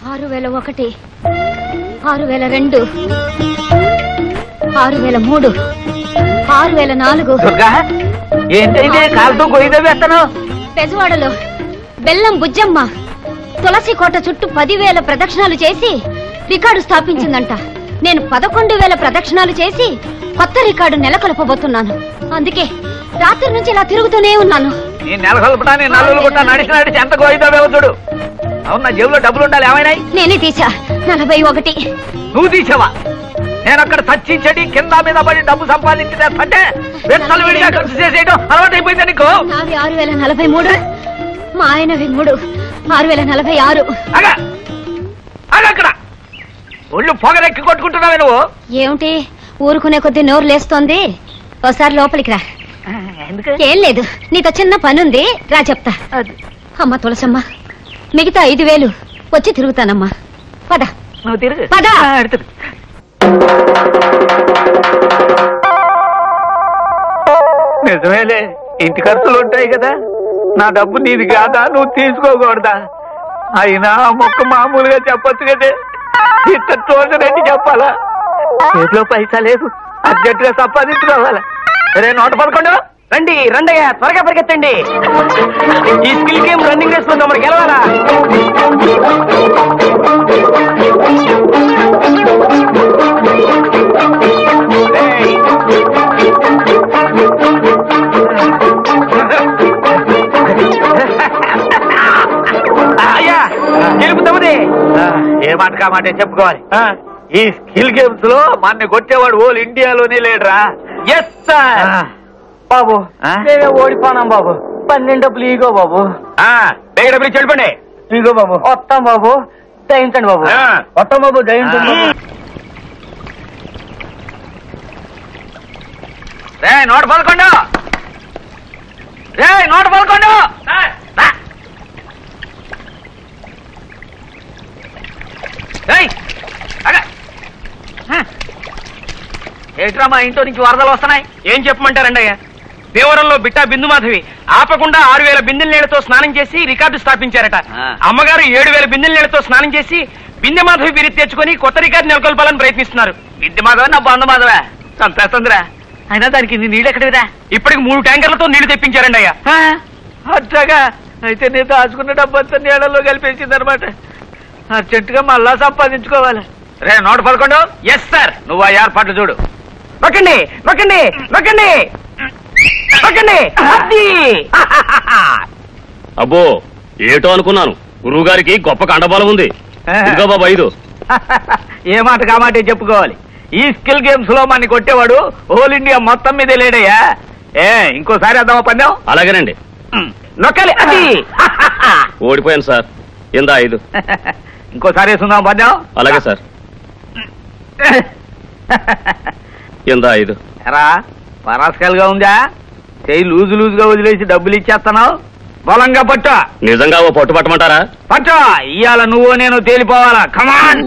ఆరు వేల ఒకటి ఆరు వేల రెండు ఆరు వేల మూడు ఆరు వేల నాలుగు దుర్గా ఏంటైతే కాలుతో గొయ్యి వేస్తాను పెజవాడలో బెల్లం బుజ్జమ్మ తులసి కోట చుట్టూ పదివేల ప్రదక్షిణాలు చేసి రికార్డు స్థాపించిందంట నేను పదకొండు వేల ప్రదక్షిణాలు చేసి కొత్త రికార్డు నెలకొల్పబోతున్నాను అందుకే రాత్రి నుంచి ఇలా తిరుగుతూనే ఉన్నాను నీ నెల కలుపుటాని నల్లులు గుట్ట నడిచి నడిచి ఎంత గోయిదావేవో చూడు అవును నా జేబులో డబ్బులు ఉండాలి ఏమైనాయి నేనే తీసా నలభై ఒకటి నువ్వు తీసావా నేను అక్కడ చచ్చి చెడి కింద మీద పడి డబ్బు సంపాదించేస్తే విత్తలు విడిగా ఖర్చు చేసేయడం అలవాటైపోయింది నీకు నావి ఆరు వేల నలభై మూడు మా ఆయనవి మూడు ఆరు వేల నలభై ఆరు అగా అగా అక్కడ ఒళ్ళు పొగరెక్కి కొట్టుకుంటున్నావే నువ్వు ఏమిటి ఊరుకునే కొద్దీ నోరు లేస్తోంది ఒకసారి లోపలికి రా ఏం లేదు నీతో చిన్న పనుంది రా చెప్తా అమ్మ తులసమ్మ మిగతా ఐదు వేలు వచ్చి తిరుగుతానమ్మా పద నువ్వు తిరుగు పద. ఆ, అటు తిరుగు. నిజమేలే ఇంటి ఖర్చులు ఉంటాయి కదా నా డబ్బు నీది కాదా నువ్వు తీసుకోకూడదా అయినా ఆ మొక్క మామూలుగా చెప్పొచ్చు కదే ఇంత తోచనట్టు చెప్పాలా చేతిలో పైసా లేదు అర్జెంట్ గా సంపాదించుకోవాలా సరే నూట పదకొండు రండి రండయ్యా త్వరగా పరిగెత్తండి ఈ స్కిల్ గేమ్ రన్నింగ్ రేస్ లో మనకి గెలవాలా రేయ్. అయ్యా గెలుపుతామది ఏ మాట కా మాట చెప్పుకోవాలి ఈ స్కిల్ గేమ్స్ లో మన కొట్టేవాడు ఓల్ ఇండియాలోనే లేడురా ఎస్ సార్ బాబు ఆ? నేనే ఓడిపోనాం బాబు పన్నెండు డబ్బులు ఈగో బాబు బేగ డబ్బులు చెడిపండి ఈగో బాబు వస్తాం బాబు దయించండి బాబు ఆ. వస్తాం బాబు దయించండి ఆ. బాబు. రే నూట పదకొండు రే నూట పదకొండు రా. రేయ్, ఆగ. హ. ఏంట్రా మా ఇంట్లో నుంచి వరదలు వస్తున్నాయి ఏం చెప్పమంటారండి అయ్యా దేవరంలో బిట్టా బిందు మాధవి ఆపకుండా ఆరు వేల బిందెల నీళ్లతో స్నానం చేసి రికార్డు స్థాపించారట ఆ. అమ్మగారు ఏడు వేల బిందెల నీళ్లతో స్నానం చేసి బిందె మాధవి బిరి తెచ్చుకొని కొత్త రికార్డు నెలకొల్పాలని ప్రయత్నిస్తున్నారు ఇంటి మాధవ నా బంధు మాధవా చంపేస్తుందిరా అయినా దానికి ఇన్ని నీళ్ళు ఎక్కడివిరా ఇప్పటికి మూడు ట్యాంకర్లతో నీళ్లు తెప్పించారండి అయ్యా అట్లాగా అయితే నేను దాచుకున్న డబ్బంతా నీళ్ళలో కలిపేసింది అనమాట అర్జెంటుగా మళ్ళా సంపాదించుకోవాలి రే నూట పదకొండు ఎస్ సార్ నువ్వు ఆ ఏర్పాట్లు చూడు నొక్కండి నొక్కండి నొక్కండి నొక్కండి అది. అబ్బో ఏటో అనుకున్నాను గురువు గారికి గొప్ప కండబలం ఉంది ఇదిగో బాబు ఐదు ఏ మాట కామాటే చెప్పుకోవాలి ఈ స్కిల్ గేమ్స్ లో మన కొట్టేవాడు హోల్ ఇండియా మొత్తం మీదే లేడయ్యా ఏ ఇంకోసారి అద్దామా పందెం అలాగేనండి నొక్కాలి అది ఓడిపోయాను సార్ ఇందా ఐదు ఇంకోసారి వేసుకుందాం పందెం అలాగే సార్ ఇందా ఐదు ఎరా పరాస్కల్గా ఉందా చేయి లూజు లూజుగా వదిలేసి డబ్బులు ఇచ్చేస్తున్నావు బలంగా పట్టు నిజంగా ఓ పట్టు పట్టమంటారా పట్టు ఇవాళ నువ్వు నేను తేలిపోవాలా కమాన్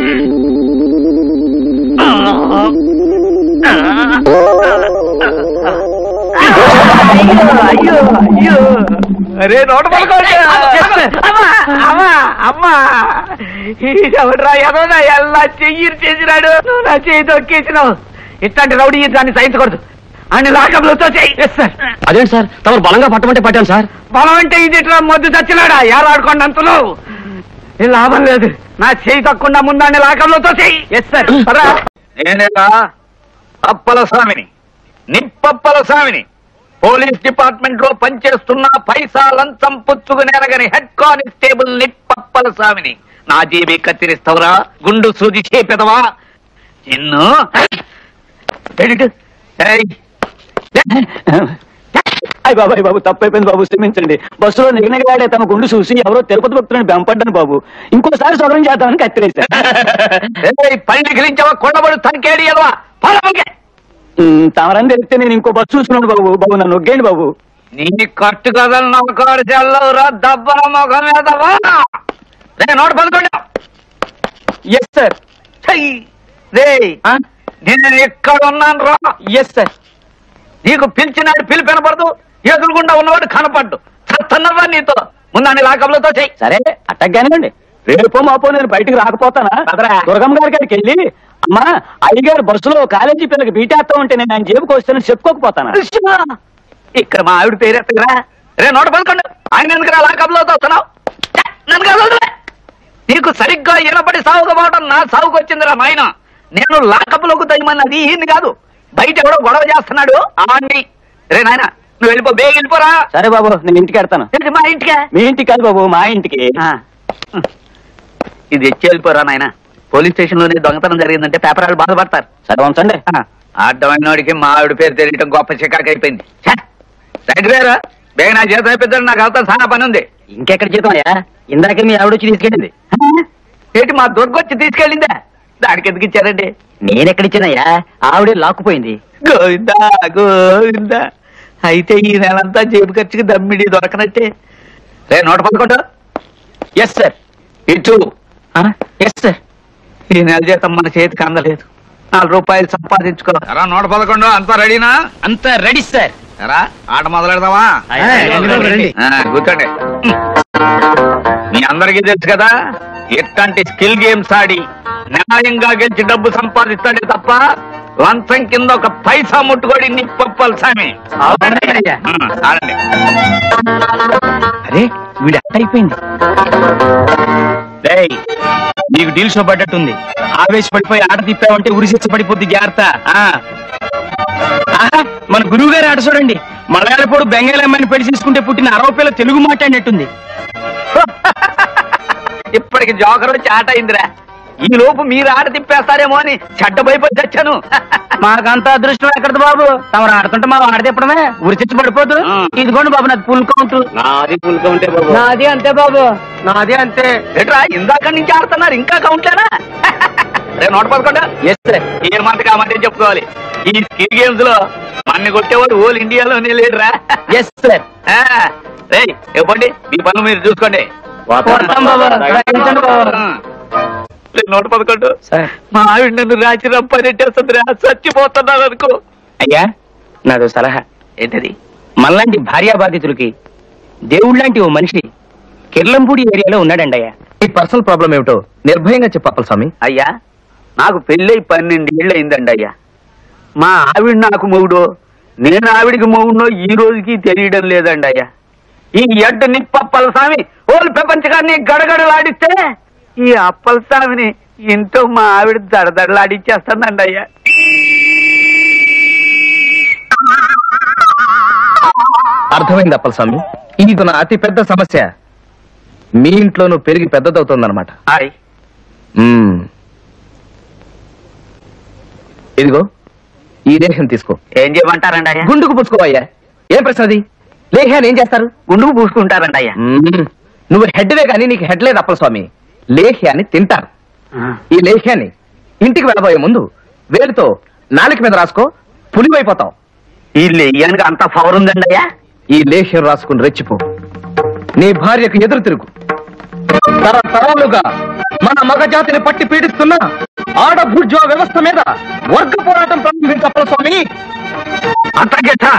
అయ్యో అయ్యో అరే నోట పడుకోండి అమ్మా అమ్మా అమ్మా ఎవడ్రా ఎదోనా ఎలా చెయ్యి చేసినాడు నువ్వు నా చెయ్యి తొక్కేసినావు ఇట్లాంటి రౌడీ దాన్ని సహించకూడదు అని లాకబ్లతో చెయ్యి ఎస్ సార్ అదేంటి సార్ తమరు బలంగా పట్టమంటే పట్టాను సార్ బలం అంటే ఇది ఇట్లా మొద్దు చచ్చినాడా ఏలాడుకోండి అంతలో ఏ లాభం లేదు నా చేయి తక్కకుండా ముందాన్ని లాకంలోతో చెయ్యి ఎస్ సార్ నేనేగా అప్పల స్వామిని నిప్పప్పల స్వామిని పోలీస్ డిపార్ట్మెంట్ లో పనిచేస్తున్న పైసా లంచం పుచ్చుకునేరగని హెడ్ కానిస్టేబుల్ నిప్పప్పల స్వామిని నా జీబీ కత్తిరిస్తావురా గుండు సూది చేపెదవా నిన్ను ఏడిటు? ఏయ్. అయ్య బాబాయ్ బాబు తప్పైపోయింది బాబు క్షమించండి బస్సులో నిగనగాడే తమ గుండు చూసి ఎవరో తిరుపతి భక్తులను బెంపడ్డాను బాబు ఇంకోసారి సౌకర్యం చేద్దామని కత్తిరేశారు ఏయ్, పని నిఖిలించావా కొండబడు తనికేడి ఎదవా పొలముకే ఉమ్, తమరని తెలిస్తే నేను ఇంకో బస్సు చూసుకున్నాను బాబు బాబు నన్ను నొగ్గేయండి బాబు నీ కట్టు కథలు నమ్మకాడు చెల్లవురా దబ్బల ముఖం మీదవా రే నోట పదకొండు ఎస్ సార్ చెయ్యి రే నేను ఎక్కడ ఉన్నాను రా ఎస్ సార్ నీకు పిలిచినాడు పిలిపి వినపడదు ఎదురుగుండా ఉన్నవాడు కనపడ్డు చత్తన్నవా నీతో ముందాన్ని లాకబులతో చెయ్యి సరే అట్టగ్గానేనండి రేపో మాపో నేను బయటికి రాకపోతానా పదరా. దుర్గమ్మ గారి కాడికి వెళ్ళి అమ్మా అయ్యగారు బస్సులో కాలేజీ పిల్లకి బీటేస్తా ఉంటే నేను ఆయన జేబుకి వస్తానని చెప్పుకోకపోతానా ఇక్కడ మా ఆవిడ పేరు ఎత్తగరా రే నోట పదకొండు ఆయన ఎందుకు రా లాకప్లో వస్తున్నావు ఛ, నన్ను కాదు వదిలే. నీకు సరిగ్గా ఇనపడి సాగుకపోవడం నా సాగుకు వచ్చిందిరా నాయన నేను లాకప్లోకి దయ్యమన్నది ఈయన్ని కాదు బయట ఎవడో గొడవ చేస్తున్నాడు ఆడిని రే నాయన నువ్వు వెళ్ళిపో బేగ వెళ్ళిపోరా సరే బాబు నేను ఇంటికి వెళ్తాను ఏంటి మా ఇంటికే మీ ఇంటికి కాదు బాబు మా ఇంటికి ఆ. ఇది ఎచ్చి వెళ్ళిపోరా నాయన పోలీస్ స్టేషన్ లోనే దొంగతనం జరిగిందంటే పేపర్ వాళ్ళు బాధపడతారు సరే ఉంచండి అడ్డమైన వాడికి మా ఆవిడ పేరు తెలియటం గొప్ప చికాకు అయిపోయింది ఛ! సైడ్ వేరా బేగ నా చేత అయిపోతాడు నాకు అవతల చాలా పని ఉంది ఇంకెక్కడ జీతం అయ్యా ఇందాకే మీ ఆవిడ వచ్చి తీసుకెళ్ళింది ఏంటి మా దొరకొచ్చి తీసుకెళ్ళిందా దానికి ఎందుకు ఇచ్చారండి నేనెక్కడిచ్చానయ్యా ఆవిడే లాక్కుపోయింది గోవిందా గోవిందా అయితే ఈ నెలంతా జేబు ఖర్చుకి దమ్మిడి దొరకనట్టే రే నూట పదకొండు ఎస్ సార్ ఇటు ఎస్ సార్ ఈ నెల జీతం మన చేతికి అందలేదు నాలుగు రూపాయలు సంపాదించుకో ఎరా నూట పదకొండు అంతా రెడీనా అంతా రెడీ సార్ ఎరా ఆట మొదలెడదామా ఆ, కూర్చోండి మీ అందరికీ తెలుసు కదా ఎట్లాంటి స్కిల్ గేమ్స్ ఆడి న్యాయంగా గెలిచి డబ్బు సంపాదిస్తాడే తప్ప లంచం కింద ఒక పైసా ముట్టుకోడి నిప్పప్పలు సామి అవునండి. ఉమ్, ఆడండి అరే వీడు అట్ట అయిపోయింది డేయ్, నీకు డీల్ షో పడ్డట్టుంది ఆవేశపడిపోయి ఆట తిప్పావంటే ఉరిశిచ్చ పడిపోద్ది జాగ్రత్త ఆ. ఆహా, మన గురువు గారి ఆట చూడండి మలయాళపోడు బెంగాలీ అమ్మాయిని పెళ్లి చేసుకుంటే పుట్టిన అరవ పిల్ల తెలుగు మాట్లాడినట్టుంది ఇప్పటికి జోకర్ వచ్చి ఆట అయిందిరా ఈ లోపు మీరు ఆట తిప్పేస్తారేమో అని చెడ్డ భయపడి తెచ్చాను మాకంత అదృష్టం ఎక్కడది బాబు తమరు ఆడుతుంటే మా ఆడ తిప్పడమే ఉరిచిచ్చి పడిపోదు ఆ. ఇదిగోండి బాబు నాది ఫుల్ కౌంట్ నాది ఫుల్ కౌంటే బాబు నాది అంతే బాబు నాది అంతే ఎట్రా ఇందాక నుంచి ఆడుతున్నారు ఇంకా కౌంట్లేనా రే నోట పదకొండ ఎస్ సార్ ఏ మాట కామంటే చెప్పుకోవాలి ఈ స్కిల్ గేమ్స్ లో మన్ని కొట్టేవాడు ఓల్ ఇండియాలోనే లేడురా ఎస్ సార్ ఆ, రేయ్ ఇవ్వండి మీ పనులు మీరు చూసుకోండి వస్తాం బాబు రాయించండి బాబు ఆ. రే, నూట పదకొండు సార్ మా ఆవిడ నన్ను రాచి రంపనెట్టేస్తుందిరా చచ్చిపోతున్నాను అనుకో అయ్యా నాదో సలహా ఏంటది మనలాంటి భార్యా బాధితులకి దేవుళ్ళంటి ఓ మనిషి కిర్లంపూడి ఏరియాలో ఉన్నాడండి అయ్యా ఈ పర్సనల్ ప్రాబ్లం ఏమిటో నిర్భయంగా చెప్పాలి స్వామి అయ్యా నాకు పెళ్ళై పన్నెండు ఏళ్ళు అయిందండి అయ్యా మా ఆవిడ నాకు మొగుడో నేను ఆవిడికి మొగుడో ఈ రోజుకి తెలియడం లేదండి అయ్యా ఈ ఎడ్డు నిప్పప్పల స్వామి ఓళ్ళు ప్రపంచకాన్ని గడగడలాడిస్తే ఈ అప్పల స్వామిని ఇంట్లో మా ఆవిడ దడదడలాడిచ్చేస్తుందండి అయ్యా అర్థమైంది అప్పల స్వామి ఇది నా అతి పెద్ద సమస్య మీ ఇంట్లోనూ పెరిగి పెద్దదవుతోందన్నమాట హాయ్ మ్మ్. ఇదిగో ఈ రేషన్ తీసుకో ఏం చేయమంటారండి అయ్యా గుండుకు పుచ్చుకోవయ్యా ఏం ప్రశ్న అది లేహ్యాన్ని ఏం చేస్తారు గుండుకు పూసుకుంటారండి అయ్యా మ్మ్. నువ్వు హెడ్వే కానీ నీకు హెడ్ లేదు అప్పల స్వామి లేహ్యాన్ని తింటారు ఈ లేహ్యాన్ని ఇంటికి వెళ్ళబోయే ముందు వేలుతో నాలుక మీద రాసుకో పులివైపోతావు ఈ లెయ్యానికి అంత పవర్ ఉందండి అయ్యా ఈ లేహ్యం రాసుకుని రెచ్చిపో నీ భార్యకు ఎదురు తిరుగు తరతరాలుగా మన మగజాతిని పట్టి పీడిస్తున్న ఆడభుర్జువా వ్యవస్థ మీద వర్గ పోరాటం ప్రారంభించప్పల స్వామి అంత గెట్టా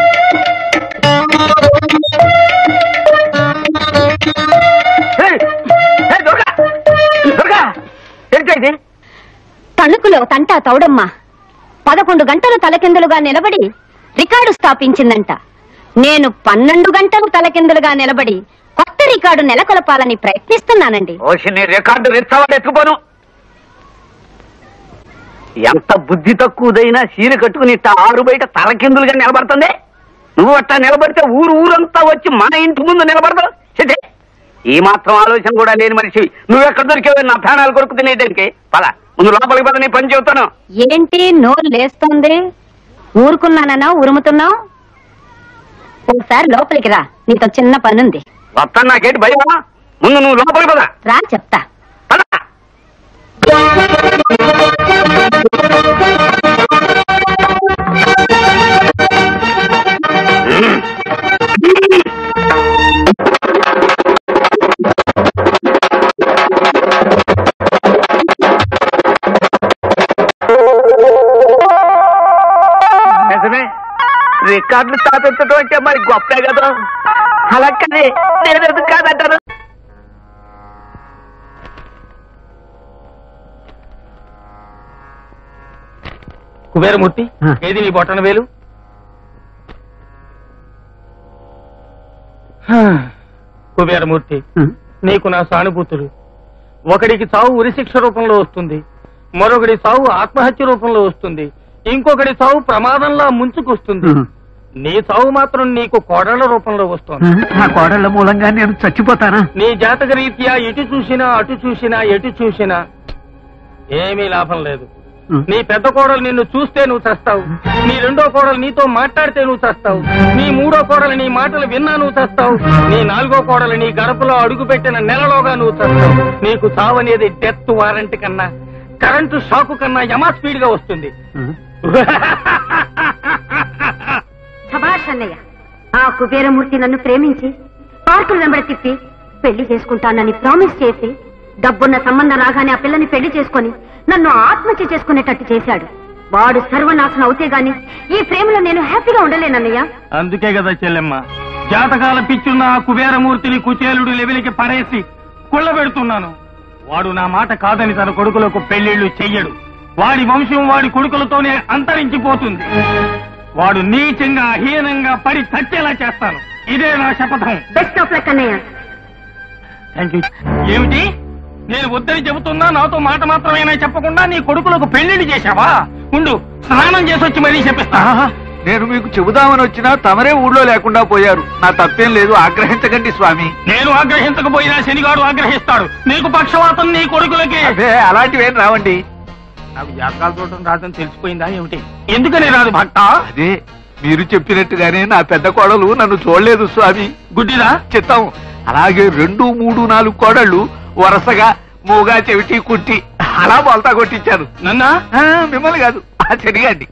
ఏయ్! ఏయ్, దుర్గా! దుర్గా! ఏంటి ఇది? తణుకులో తంటా తౌడమ్మ పదకొండు గంటలు తలకిందులుగా నిలబడి రికార్డు స్థాపించిందంట నేను పన్నెండు గంటలు తలకిందులుగా నిలబడి కొత్త రికార్డు నెలకొల్పాలని ప్రయత్నిస్తున్నానండి ఓసి నీ రికార్డు రెచ్చవాడు ఎత్తుకుపోను ఎంత బుద్ధి తక్కువదైనా చీర కట్టుకుని ఇట్ట ఆరు బయట తలకిందులుగా నిలబడుతుంది నువ్వు అట్టా నిలబడితే ఊరు ఊరంతా వచ్చి మన ఇంటి ముందు నిలబడతావు చిటే ఈ మాత్రం ఆలోచన కూడా లేని మనిషి నువ్వెక్కడ దొరికేవి నా ప్రాణాలు కొరకు తినేదానికి పద ముందు లోపలికి పద నీ పని చెబుతాను ఏంటి నోరు లేస్తుంది ఊరుకున్నానన్నా ఉరుముతున్నావు ఒకసారి లోపలికి రా నీతో చిన్న పనుంది వస్తాను నాకేంటి భయమా ముందు నువ్వు లోపలికి పద రా చెప్తా పద నిజమే రికార్డులు స్థాపించడం అంటే మరి గొప్పే కదా అలా కానీ నేను ఎందుకు కాదంటారు కుబేరమూర్తి ఆ. ఏది నీ బొట్టన వేలు కుబేరమూర్తి నీకు నా సానుభూతులు ఒకడికి చావు ఉరిశిక్ష రూపంలో వస్తుంది మరొకడి చావు ఆత్మహత్య రూపంలో వస్తుంది ఇంకొకడి చావు ప్రమాదంలా ముంచుకొస్తుంది నీ చావు మాత్రం నీకు కోడళ్ల రూపంలో వస్తుంది నా కోడళ్ళ మూలంగా నేను చచ్చిపోతానా నీ జాతక రీత్యా ఇటు చూసినా అటు చూసినా ఎటు చూసినా ఏమీ లాభం లేదు నీ పెద్ద కోడలు నిన్ను చూస్తే నువ్వు చస్తావు నీ రెండో కోడలు నీతో మాట్లాడితే నువ్వు చస్తావు నీ మూడో కోడలు నీ మాటలు విన్నా నువ్వు చస్తావు నీ నాలుగో కోడలు నీ గడపలో అడుగు పెట్టిన నెలలోగా నువ్వు చస్తావు నీకు చావనేది డెత్ వారంటీ కన్నా కరెంటు షాకు కన్నా యమా స్పీడ్ గా వస్తుంది సభాష్ అన్నయ్య ఆ కుబేరమూర్తి నన్ను ప్రేమించి పార్కులు వెంబడి తిప్పి పెళ్లి చేసుకుంటానని ప్రామిస్ చేసి డబ్బున్న సంబంధం రాగానే ఆ పిల్లని పెళ్లి చేసుకొని నన్ను ఆత్మహత్య చేసుకునేటట్టు చేశాడు వాడు సర్వనాశనం అవుతే గాని ఈ ప్రేమలో నేను హ్యాపీగా ఉండలేనన్నయ్య అందుకే కదా చెల్లెమ్మ జాతకాల పిచ్చున్న ఆ కుబేరమూర్తిని కుచేలుడు లెవెలికి పడేసి కుళ్ళబెడుతున్నాను వాడు నా మాట కాదని తన కొడుకులకు పెళ్లిళ్లు చెయ్యడు వాడి వంశం వాడి కొడుకులతోనే అంతరించిపోతుంది వాడు నీచంగా హీనంగా పడి చచ్చేలా చేస్తాను ఇదే నా శపథం బెస్ట్ ఆఫ్ లక్ అన్నయ్య థ్యాంక్ యూ ఏమిటి నేను వద్దని చెబుతున్నా నాతో మాట మాత్రమేనా చెప్పకుండా నీ కొడుకులకు పెళ్లిళ్ళు చేశావా ఉండు స్నానం చేసి వచ్చి మరీ చెప్పిస్తా నేను మీకు చెబుదామని వచ్చినా తమరే ఊళ్ళో లేకుండా పోయారు నా తప్పేం లేదు ఆగ్రహించకండి స్వామి నేను ఆగ్రహించకపోయినా శనిగాడు ఆగ్రహిస్తాడు నీకు పక్షవాతం నీ కొడుకులకి అదే అలాంటివేం రావండి నాకు జాతకాలు చూడటం రాదని తెలిసిపోయిందా ఏమిటి ఎందుకని రాదు భక్త అదే మీరు చెప్పినట్టుగానే నా పెద్ద కోడలు నన్ను చూడలేదు స్వామి గుడ్డిదా చిత్తం అలాగే రెండు మూడు నాలుగు కోడళ్ళు వరుసగా మూగా చెవిటి కుట్టి అలా బొలతా కొట్టించారు నన్నా ఆ, మిమ్మల్ని కాదు ఆ చెడిగండి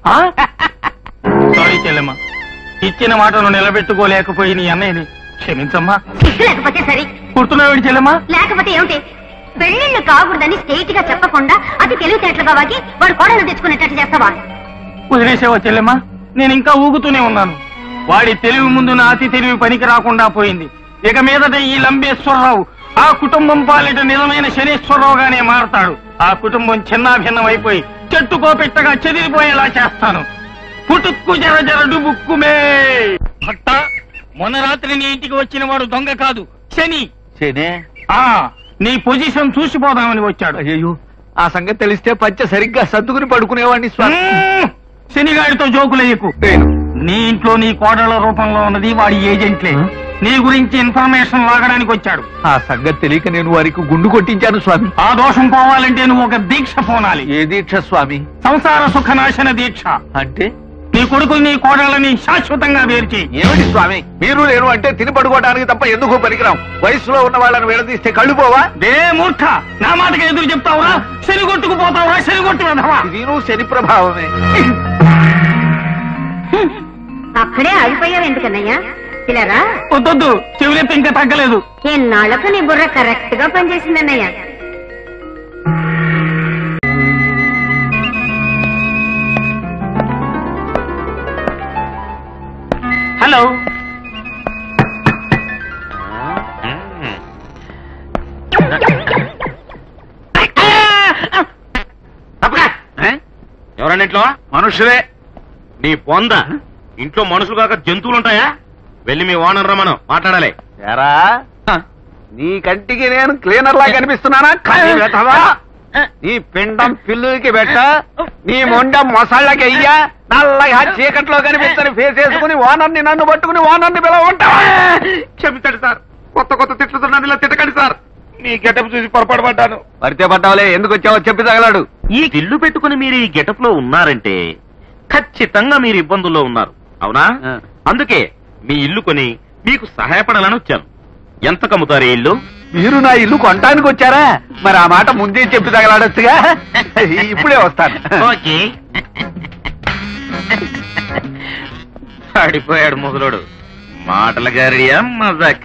సారీ చెల్లెమ్మ ఇచ్చిన మాటను నిలబెట్టుకోలేకపోయి నీ అన్నయ్యని క్షమించమ్మా సిగ్గు లేకపోతే సరి కుడుతున్నావేంటి చెల్లెమ్మ లేకపోతే ఏమిటి పెళ్లిళ్ళు కాకూడదని స్టేట్ గా చెప్పకుండా అతి తెలివితేటలుగా వాగి వాడు కోడలు తెచ్చుకునేటట్టు చేస్తావా వదిలేసావా చెల్లెమ్మ నేను ఇంకా ఊగుతూనే ఉన్నాను వాడి తెలివి ముందు నా అతి తెలివి పనికి రాకుండా పోయింది ఇక మీదట ఈ లంబేశ్వరరావు ఆ కుటుంబం పాలిట నిజమైన శనీశ్వరరావుగానే మారతాడు ఆ కుటుంబం చిన్నాభిన్నం అయిపోయి చెట్టుకో పెట్టగా చెదిరిపోయేలా చేస్తాను పుటుక్కు జర జర డుబుక్కుమే భక్త మొన్న రాత్రి నీ ఇంటికి వచ్చిన వాడు దొంగ కాదు శని శనే ఆ నీ పొజిషన్ చూసిపోదామని వచ్చాడు అయ్యో ఆ సంగతి తెలిస్తే పంచ సరిగ్గా సర్దుకుని పడుకునేవాడిని స్వామి మ్మ్. శనిగాడితో జోకులేయకు నేను నీ ఇంట్లో నీ కోడళ్ల రూపంలో ఉన్నది వాడి ఏజెంట్లే నీ గురించి ఇన్ఫర్మేషన్ లాగడానికి వచ్చాడు ఆ సంగతి తెలియక నేను వారికి గుండు కొట్టించాను స్వామి ఆ దోషం పోవాలంటే నువ్వు ఒక దీక్ష పోనాలి ఏ దీక్ష స్వామి సంసార సుఖనాశన దీక్ష అంటే నీ కొడుకులు నీ కోడళ్ళని శాశ్వతంగా వేర్చి ఏమిటి స్వామి మీరు నేను అంటే తిని పడుకోవడానికి తప్ప ఎందుకు పనికిరాం వయసులో ఉన్న వాళ్ళని విడదీస్తే కళ్ళు పోవా దే మూర్ఖ నా మాటకి ఎదురు చెప్తావురా శని కొట్టుకుపోతావురా శని కొట్టు వెధవా. ఇది నువ్వు శని ప్రభావమే అక్కడే ఆగిపోయావు ఎందుకన్నయ్యా పిల్లరా వద్దొద్దు చెవులెత్తి ఇంకా తగ్గలేదు ఎన్నాళ్లకు నీ బుర్ర కరెక్ట్ గా పనిచేసిందన్నయ్య హలో ఎవరండి ఇంట్లో మనుషులే నీ పొంద ఇంట్లో మనుషులు కాక జంతువులు ఉంటాయా వెళ్ళి మీ ఓనర్ రమ్మను మాట్లాడాలి ఎరా నీ కంటికి నేను క్లీనర్ లా కనిపిస్తున్నానా కానీ వెధవా? నీ పిండం పిల్లులకి పెట్ట నీ మొండం మొసళ్ళకి అయ్యా నల్లగా చీకట్లో కనిపిస్తున్న ఫేస్ వేసుకుని ఓనర్ని నన్ను పట్టుకుని ఓనర్ని పిలవ ఉంటావా క్షమించండి సార్ కొత్త కొత్త తిట్లు నన్ను ఇలా తిట్టకండి సార్ మీ గెటప్ చూసి పొరపాటు పడ్డాను పరిచయ పడ్డావులే ఎందుకు వచ్చావో చెప్పి తగలాడు ఈ ఇల్లు పెట్టుకుని మీరు ఈ గెటప్ లో ఉన్నారంటే ఖచ్చితంగా మీరు ఇబ్బందుల్లో ఉన్నారు అవునా ఆ. అందుకే మీ ఇల్లు కొని మీకు సహాయపడాలని వచ్చాను ఎంత కమ్ముతారు ఈ ఇల్లు మీరు నా ఇల్లు కొనటానికి వచ్చారా మరి ఆ మాట ముందే చెప్పి తగలాడొచ్చుగా ఇప్పుడే వస్తాను ఓకే పడిపోయాడు ముసలోడు మాటల గారిడియా మజాక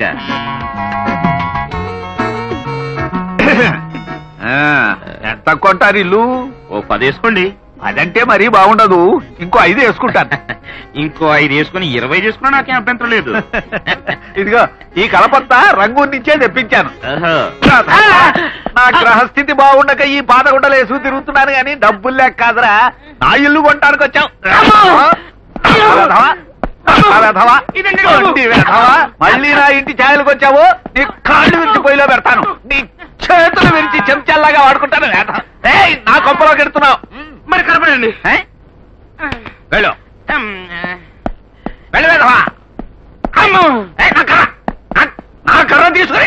ఆ, ఎంత కొంటారు ఇల్లు ఓ పదేసుకోండి అదంటే మరీ బాగుండదు ఇంకో ఐదు వేసుకుంటాను ఇంకో ఐదు వేసుకుని ఇరవై చేసుకున్నా నాకేం అభ్యంతరం లేదు ఇదిగో ఈ కలపంతా రంగు నుంచే తెప్పించాను ఆహా. నా గ్రహస్థితి బాగుండక ఈ పాదగుండలు వేసుకు తిరుగుతున్నాను గాని డబ్బులు లేక కాదురా నా ఇల్లు కొనడానికి వచ్చావు వెధవా? వెధవా? ఒంటి వెధవా? మళ్ళీ నా ఇంటి ఛాయలకు వచ్చావు నీ కాళ్ళు విరిచి పొయ్యిలో పెడతాను నీ చేతులు విరిచి చెంచల్లాగా వాడుకుంటాను వెధవ. ఏయ్, నా కొంపలో కెడుతున్నావు మరి కనపడండి ఏ? వెళ్ళు వెళ్ళు వెధవా. ఏయ్, నా కర్ర. నా- నా కర్ర తీసుకుని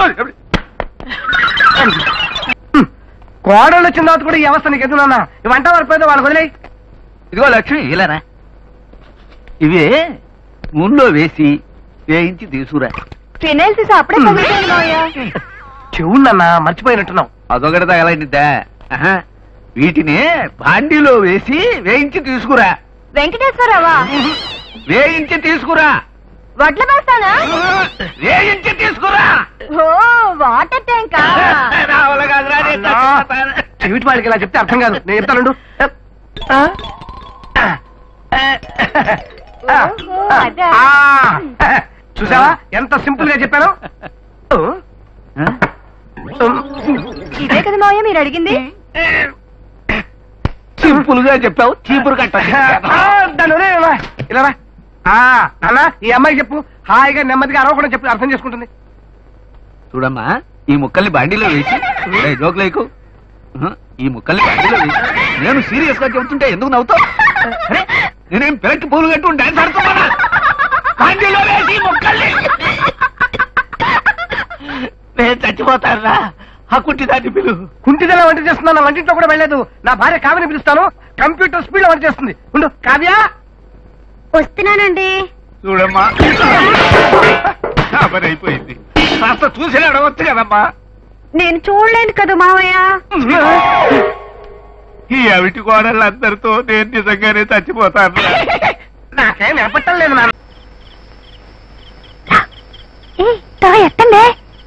కోడళ్ళు వచ్చిన తర్వాత కూడా ఈ అవస్థ నీకు ఎందుకు నాన్న ఇవంట వరపోతే వాళ్ళకి వదిలే ఇదిగో లక్ష్మి ఇలారా ఇవే నూనెలో వేసి వేయించి తీసుకురా ఫినైల్ తీసి అప్పుడే పగిలిపోయింది మావయ్య చెవుందన్నా మర్చిపోయినట్టున్నావు అదొకటి తగలనిద్దా ఆహా. వీటిని బాండీలో వేసి వేయించి తీసుకురా వెంకటేశ్వరరావా వేయించి తీసుకురా వడ్ల వేస్తానా వేయించి తీసుకురా ఓ వాటర్ ట్యాంకా నా వల్ల కాదురా, నేను చచ్చిపోతాను. చెవిటి వాళ్ళకి ఇలా చెప్తే అర్థం కాదు నేను చెప్తానుండు ఓహో, అదా. చూసావా ఎంత సింపుల్ గా చెప్పాను ఇదే కదా మావయ్య మీరు అడిగింది సింపుల్ గా చెప్పావు చీపురు కట్ట ఆ, దాన్ని వదిలేయ్, ఇలా రా, ఇలా రా. ఆ, నాన్న ఈ అమ్మాయి చెప్పు హాయిగా నెమ్మదిగా అరవకుండా చెప్పు అర్థం చేసుకుంటుంది చూడమ్మా ఈ ముక్కల్ని బండిలో వేసి ఏయ్, జోకులేకు ఉహు, ఈ ముక్కల్ని బండిలో వేసి నేను సీరియస్ గా చెబుతుంటే ఎందుకు నవ్వుతావు అరే, నేనేం పిల్లకి పూలు కట్టు డాన్స్ ఆడుతున్నానా బండిలో వేసి ఈ ముక్కల్ని నేను చచ్చిపోతారా ఆ కుట్టి దాన్ని పిలు కుంటిదల వంట చేస్తున్నా నా వంటింట్లో కూడా వెళ్ళలేదు నా భార్య కావ్యని పిలుస్తాను కంప్యూటర్ స్పీడ్ లో వంట చేస్తుంది ఉండు కావ్య వస్తున్నానండి చూడమ్మా ఆ పని అయిపోయింది కాస్త చూసి అడగచ్చు కదమ్మా నేను చూడలేను కదా మావయ్య ఈ అవిటి కోడళ్ళందరితో నేను నిజంగానే చచ్చిపోతాను నాకేం వినపట్టం లేదు నాన్న ఎత్తండి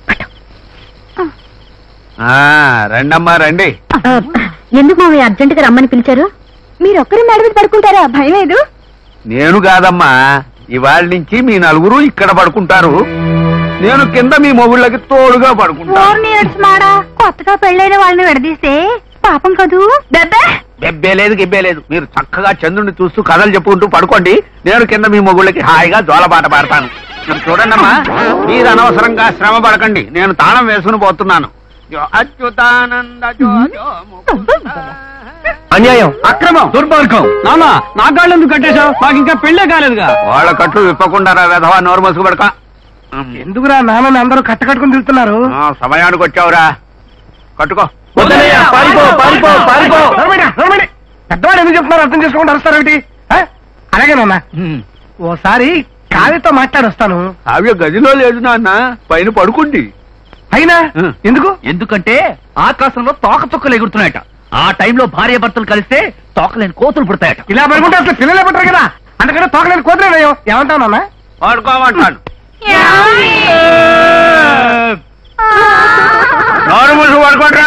రండమ్మా రండి ఎందుకు మావయ్య అర్జెంట్ గా రమ్మని పిలిచారు మీరు ఒక్కరి మేడ మీద పడుకుంటారా భయం లేదు నేను కాదమ్మా ఇవాళ నుంచి మీ నలుగురు ఇక్కడ పడుకుంటారు నేను కింద మీ మొగుళ్ళకి తోడుగా పడుకుంటాను ఫోర్ ఇయర్స్ మాడా కొత్తగా పెళ్ళైన వాళ్ళని విడదీస్తే పాపం కదూ బెబ్బే బెబ్బే లేదు గిబ్బే లేదు మీరు చక్కగా చంద్రుని చూస్తూ కథలు చెప్పుకుంటూ పడుకోండి నేను కింద మీ మొగుళ్ళకి హాయిగా జోలపాట పాడతాను మీరు చూడండమ్మా మీరు అనవసరంగా శ్రమ పడకండి నేను తాళం వేసుకుని పోతున్నాను జో అచ్యుతానంద జో జో ముకుంద. అన్యాయం అక్రమం దుర్మార్గం నాన్న నా గాళ్ళు ఎందుకు కట్టేశావు మాకు ఇంకా పెళ్ళే కాలేదుగా వాళ్ళ కట్లు విప్పకుండా రా వెధవా నోరు మసుకు పడక ఎందుకురా నాన్నని అందరూ కట్ట కట్టుకుని తిరుగుతున్నారు ఆ, సమయానికి వచ్చావురా కట్టుకో వద్దన్నయ్య, పారిపో, పారిపో, పారిపో. నడవండి, నడవండి. పెద్దవాడు ఎందుకు చెప్తున్నారు అర్థం చేసుకోండి అరుస్తారేమిటి ఆ? అలాగే నాన్న ఓసారి కావ్యతో మాట్లాడొస్తాను కావ్య గదిలో లేదు నాన్న పైన పడుకుంది అయినా ఆ. ఎందుకు ఎందుకంటే ఆకాశంలో తోక చుక్కలు ఎగురుతున్నాయట ఆ టైంలో భార్య భర్తలు కలిస్తే తోకలేని కోతులు పుడతాయట ఇలా పడుకుంటే అసలు పిల్లలే పట్టరు కదా అందుకని తోకలేని కోతలేనయ్యో ఏమంటావు నాన్న పడుకోమంటాను నోరు మూసి పడుకోండిరా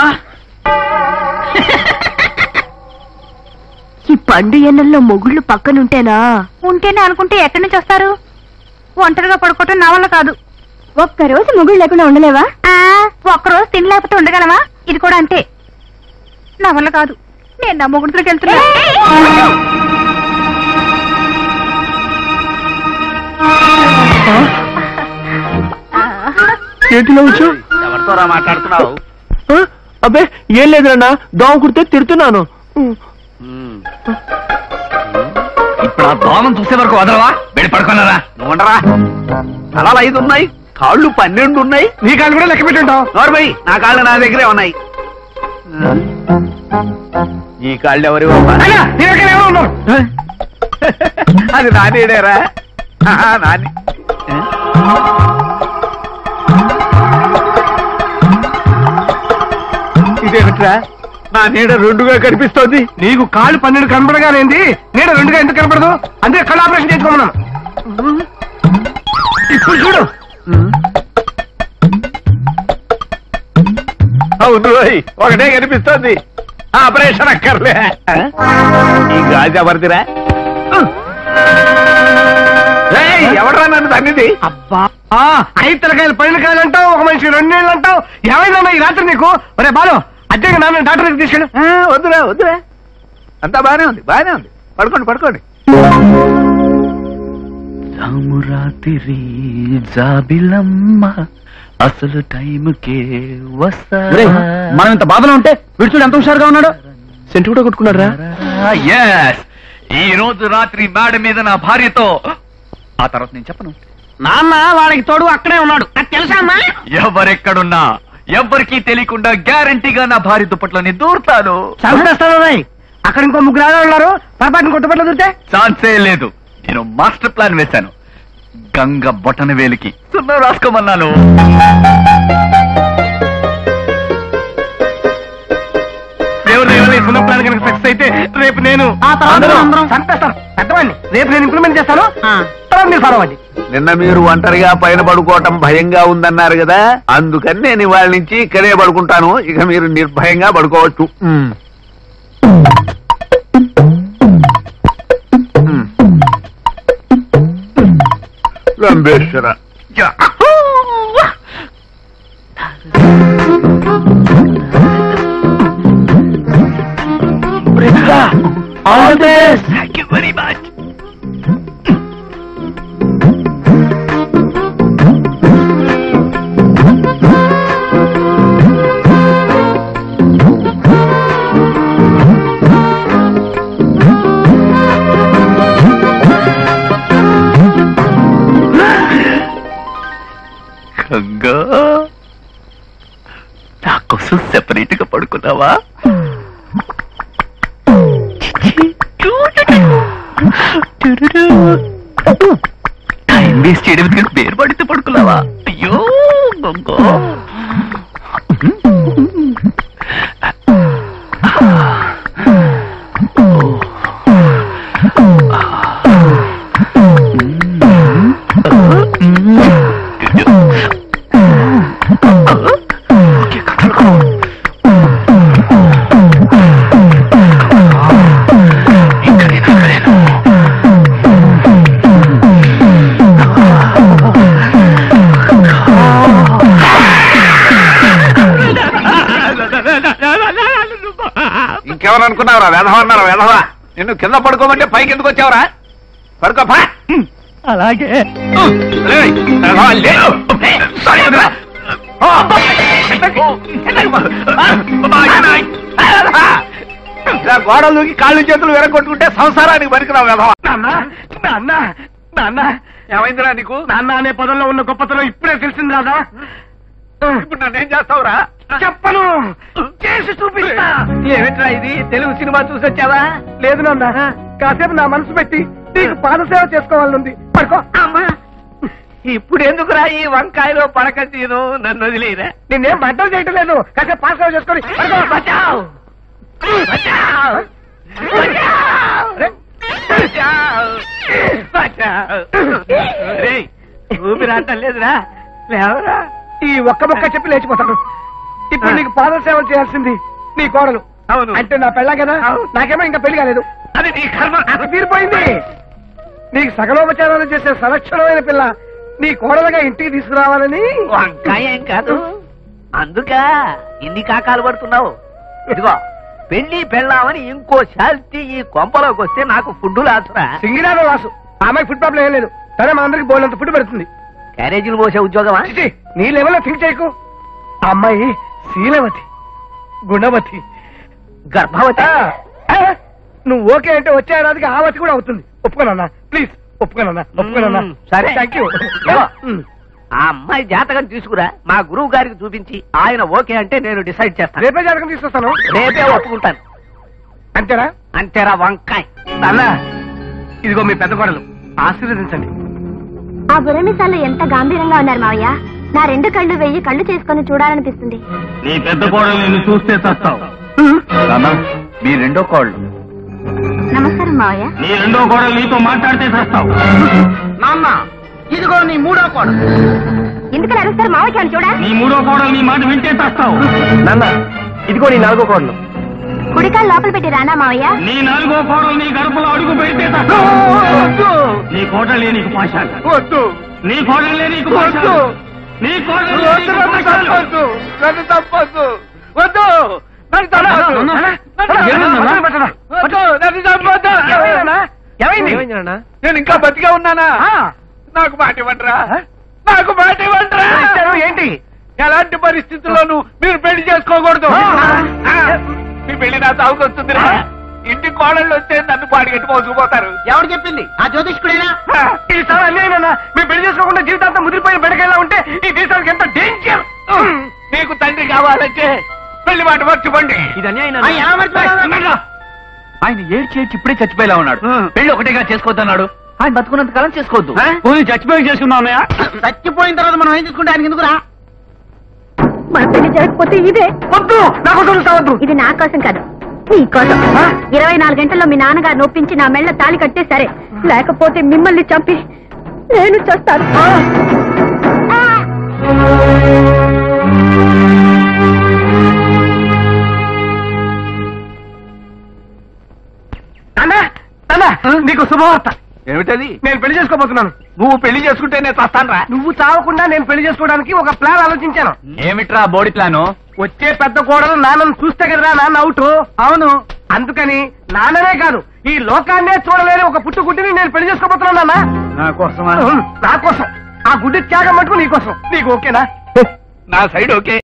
ఈ పండు ఎన్నెల్లో మొగుళ్ళు పక్కనుంటేనా ఉంటేనే అనుకుంటే ఎక్కడి నుంచి వస్తారు ఒంటరిగా పడుకోవటం నా వల్ల కాదు ఒక్కరోజు మొగుళ్ళు లేకుండా ఉండలేవా ఒక్కరోజు తిని లేకపోతే ఉండగలవా ఇది కూడా అంతే నా వల్ల కాదు నేను నా మొగుడిలోకి వెళ్తున్నా ఏంటిలో వచ్చు ఎవరితో రా మాట్లాడుతున్నావు అబ్బే ఏం లేదన్నా దోమ కుడితే తిడుతున్నాను ఇప్పుడు ఆ దోమం చూసే వరకు వదలవా వెళ్ళి పడుకోనరా నువ్వు ఉండరా తలలు ఐదు ఉన్నాయి కాళ్ళు పన్నెండు ఉన్నాయి నీ కాళ్ళు కూడా లెక్క పెట్టుంటావు నోర్మై నా కాళ్ళు నా దగ్గరే ఉన్నాయి ఈ కాళ్ళు ఎవరి అయినా నీ దగ్గర ఎవరు ఉన్నారు అది నానేడేరా ఆహా, నాని ఇదేమిట్రా నా నీడ రెండుగా కనిపిస్తోంది నీకు కాళ్ళు పన్నెండు కనపడగానేంది నీడ రెండుగా ఎందుకు కనపడదు అందుకే కళ్ళు ఆపరేషన్ చేసుకోమన్నాను ఇప్పుడు చూడు అవును రోయ్, ఒకటే కనిపిస్తోంది ఆపరేషన్ అక్కర్లే ఈ గాజు ఎవరిదిరా ఏయ్, ఎవడ్రా నన్ను తన్నిది అబ్బా ఐదు తలకాయలు పైన కాయలు అంటావు ఒక మనిషి రెండు నీళ్ళు అంటావు ఏమైందమ్మా ఈ రాత్రి నీకు ఒరే బాలు అద్దెగా నాన్న డాక్టర్ దగ్గరికి తీసుకెళ్ళు ఆ, వద్దురా వద్దురా అంతా బానే ఉంది బానే ఉంది పడుకోండి పడుకోండి రామురాతిరి జాబిలమ్మ అసలు టైంకే వస్తా మనం ఇంత బాధలో ఉంటే విడుచుడు ఎంత హుషారుగా ఉన్నాడు సెంటు కూడా కొట్టుకున్నారా ఈ రోజు రాత్రి మేడ మీద నా భార్యతో ఆ తర్వాత నేను చెప్పను నాన్న వాడికి తోడు అక్కడే ఉన్నాడు నాకు తెలుసా అమ్మా ఎవరెక్కడున్నా ఎవ్వరికీ తెలియకుండా గ్యారంటీగా నా భార్య దుప్పట్లని దూరుతాను చంపేస్తాను రాయ్ అక్కడ ఇంకో ముగ్గురు ఆడవాళ్ళు ఉన్నారు పొరపాటున కొట్టుపట్ల దూరితే ఛాన్సే లేదు నేను మాస్టర్ ప్లాన్ వేశాను గంగ బొటన వేలికి సున్నం రాసుకోమన్నాను దేవుడు దేవుడు సున్న ప్లాన్ కనుక సక్సెస్ అయితే రేపు నేను అందరూ చంపేస్తాను పెద్దవాడిని రేపు నేను ఇంప్లిమెంట్ చేస్తాను తర్వాత మీరు ఫాలో అవ్వండి నిన్న మీరు ఒంటరిగా పైన పడుకోవటం భయంగా ఉందన్నారు కదా అందుకని నేను ఇవాళ నుంచి ఇక్కడే పడుకుంటాను ఇక మీరు నిర్భయంగా పడుకోవచ్చు um. Um. Lambeshwara yeah. All this thank you very much Ganga నా కోసం సెపరేట్ గా పడుకున్నావా టైం వేస్ట్ చేయడం ఎందుకు పేరు పడితే పడుకున్నావా అయ్యో గొంగో ఇంకెవరు అనుకున్నావురా వెధవ అన్నారా వెధవ నిన్ను కింద పడుకోమంటే పైకి ఎందుకు వచ్చావురా పడుకో పా అలాగే ఏయ్, వెధవ, లే. సారీ, వదిరా. ఓ, అబ్బా. ఇలా గోడలు దూకి కాళ్ళు చేతులు విరగొట్టుకుంటే సంసారానికి పనికిరావు వెధవ నాన్న నాన్న నాన్న ఏమైందిరా నీకు నాన్న అనే పదంలో ఉన్న గొప్పతనం ఇప్పుడే తెలిసింది రాదా ఇప్పుడు నన్ను ఏం చేస్తావురా చెప్పను చేసి చూపిస్తా ఏమిట్రా ఇది తెలుగు సినిమా చూసి వచ్చావా లేదు నాన్న కాసేపు నా మనసు పెట్టి నీకు పాదసేవ చేసుకోవాలనుంది పడుకో ఇప్పుడు ఎందుకురా ఈ వంకాయలో పడక తీను నన్ను వదిలేరా నిన్నేం బట్టలు చేయటం లేదు కాసేపు పాదసేవ చేసుకొని పడుకో. బచావ్ బచావ్ బచావ్ బచావ్ రేయ్, ఊపిరాటం లేదురా లేవరా ఈ ఒక్క ముక్క చెప్పి లేచిపోతాను ఇప్పుడు నీకు పాదసేవ చేయాల్సింది నీ కోడలు అవును. అంటే నా పెళ్ళ కదా అవును. నాకేమో ఇంకా పెళ్లి కాలేదు అది నీ కర్మ అది తీరిపోయింది నీకు సకలోపచారాలు చేసే సంరక్షణమైన పిల్ల నీ కోడలుగా ఇంటికి తీసుకురావాలని వంకాయ ఏం కాదు అందుక ఇన్ని కాకాలు పడుతున్నావు ఇదిగో పెళ్లి పెళ్ళామని ఇంకో శాల్తీ ఈ కొంపలోకి వస్తే నాకు ఫుడ్ లాసురా సింగిరాల వాసు ఆమెకు ఫుడ్ ప్రాబ్లం ఏం లేదు సరే మా అందరికి బోల్డంత ఫుడ్ పెడుతుంది క్యారేజీలు పోసే ఉద్యోగమా చిచి, నీ లెవెల్లో థింక్ చేయకు ఆ అమ్మాయి శీలవతి గుణవతి గర్భవతి ఆ, ఆ, నువ్వు ఓకే అంటే వచ్చే ఏడాదికి ఆవతి కూడా అవుతుంది ఒప్పుకోనన్నా ప్లీజ్ ఒప్పుకోనన్నా ఒప్పుకోనన్నా మ్మ్, సరే. థ్యాంక్ యూ ఏవో, ఆ అమ్మాయి జాతకం తీసుకురా మా గురువు గారికి చూపించి ఆయన ఓకే అంటే నేను డిసైడ్ చేస్తాను రేపే జాతకం తీసుకొస్తాను రేపే ఒప్పుకుంటాను అంతేనా అంతేరా వంకాయ్ నాన్న ఇదిగో మీ పెద్ద కోడలు ఆశీర్వదించండి ఆ బుర్రమిసాలు ఎంత గాంభీరంగా ఉన్నారు మావయ్య నా రెండు కళ్ళు వెయ్యి కళ్ళు చేసుకొని చూడాలనిపిస్తుంది నీ పెద్ద కోడలు నిన్ను చూస్తే చస్తావు నాన్న మీ రెండో కాళ్ళు నమస్కారం మావయ్య నీ రెండో కోడలు నీతో మాట్లాడితే చస్తావు నాన్న ఇదిగో నీ మూడో కోడలు ఎందుకు అరుస్తారు మావయ్య చూడా నీ మూడో కోడలు నీ మాట వింటే చస్తావు నాన్న ఇదిగో నీ నాలుగో కోడలు కుడికాలు లోపల పెట్టి రానా మావయ్య నీ నాలుగో కోడలు నీ గడపలో అడుగు పెడితే తప్ప. నీ కోటలే నీకు పాశాలు వద్దు నీ కోడలే నీకు పాశాలు నీ కోడలే వద్దు నీకు నన్ను పాశాలు. చంపొద్దు నన్ను చంపొద్దు వద్దు నన్ను చంపొద్దు నాన్న, నాన్న, నన్ను ఏమైంది నాన్న? వద్దు, వద్దు, నన్ను చంపొద్దు ఏమైంది నేను ఇంకా బతిగా ఉన్నానా నాకు మాట ఇవ్వండిరా నాకు మాట ఇవ్వండిరా ఇచ్చారు, ఏంటి ఎలాంటి పరిస్థితుల్లోనూ మీరు పెళ్లి చేసుకోకూడదు ఆ. ఆ. మీ పెళ్లి నా తాగుకొస్తుందిరా ఇంటి కోడళ్ళు వస్తే నన్ను పాడిగట్టి మోసుకుపోతారు ఎవరు చెప్పింది ఆ జ్యోతిష్కుడేనా ఇది చాలా అన్యాయం మీరు పెళ్లి చేసుకోకుండా జీవితాంతం ముదిరిపోయిన బెడకైలా ఉంటే ఈ దేశానికి ఎంత డేంజర్ నీకు తండ్రి కావాలంటే పెళ్లి మాట మర్చిపోండి ఇది అన్యాయం ఎలా మర్చిపోయావు? ఆయన ఏడ్చి ఏడ్చి ఇప్పుడే చచ్చిపోయేలా ఉన్నాడు ఆ. పెళ్లి ఒకటేగా చేసుకోవద్దన్నాడు ఆయన బతుకున్నంత కాలం చేసుకోవద్దు ఆ? పోనీ చచ్చిపోయి చేసుకుందాం అన్నయ్య చచ్చిపోయిన తర్వాత మనం ఏం తీసుకుంటే ఆయనకి ఎందుకురా మన పెళ్లి జరగకపోతే ఇదే వద్దు నా కోసం సావద్దు ఇది నా కోసం కాదు నీ కోసం ఇరవై నాలుగు గంటల్లో మీ నాన్నగారు నొప్పించి నా మెళ్ళ తాళి కట్టే సరే లేకపోతే మిమ్మల్ని చంపి నేను చేస్తాను నాన్న నాన్న నీకు శుభవార్త ఏమిటది నేను పెళ్లి చేసుకోబోతున్నాను నువ్వు పెళ్లి చేసుకుంటే నేను చస్తానరా నువ్వు చావకుండా నేను పెళ్లి చేసుకోవడానికి ఒక ప్లాన్ ఆలోచించాను ఏమిట్రా బోడి ప్లాను వచ్చే పెద్ద కోడలు నాన్నను చూస్తే కదరా నాన్న అవుట్ అవును అందుకని నాన్ననే కాదు ఈ లోకాన్నే చూడలేని ఒక పుట్టు గుడ్డిని నేను పెళ్లి చేసుకోబోతున్నాను నాన్న నా కోసమా అవును, నా కోసం ఆ గుడ్డి త్యాగం మటుకు నీ కోసం నీకు ఓకేనా నా సైడ్ ఓకే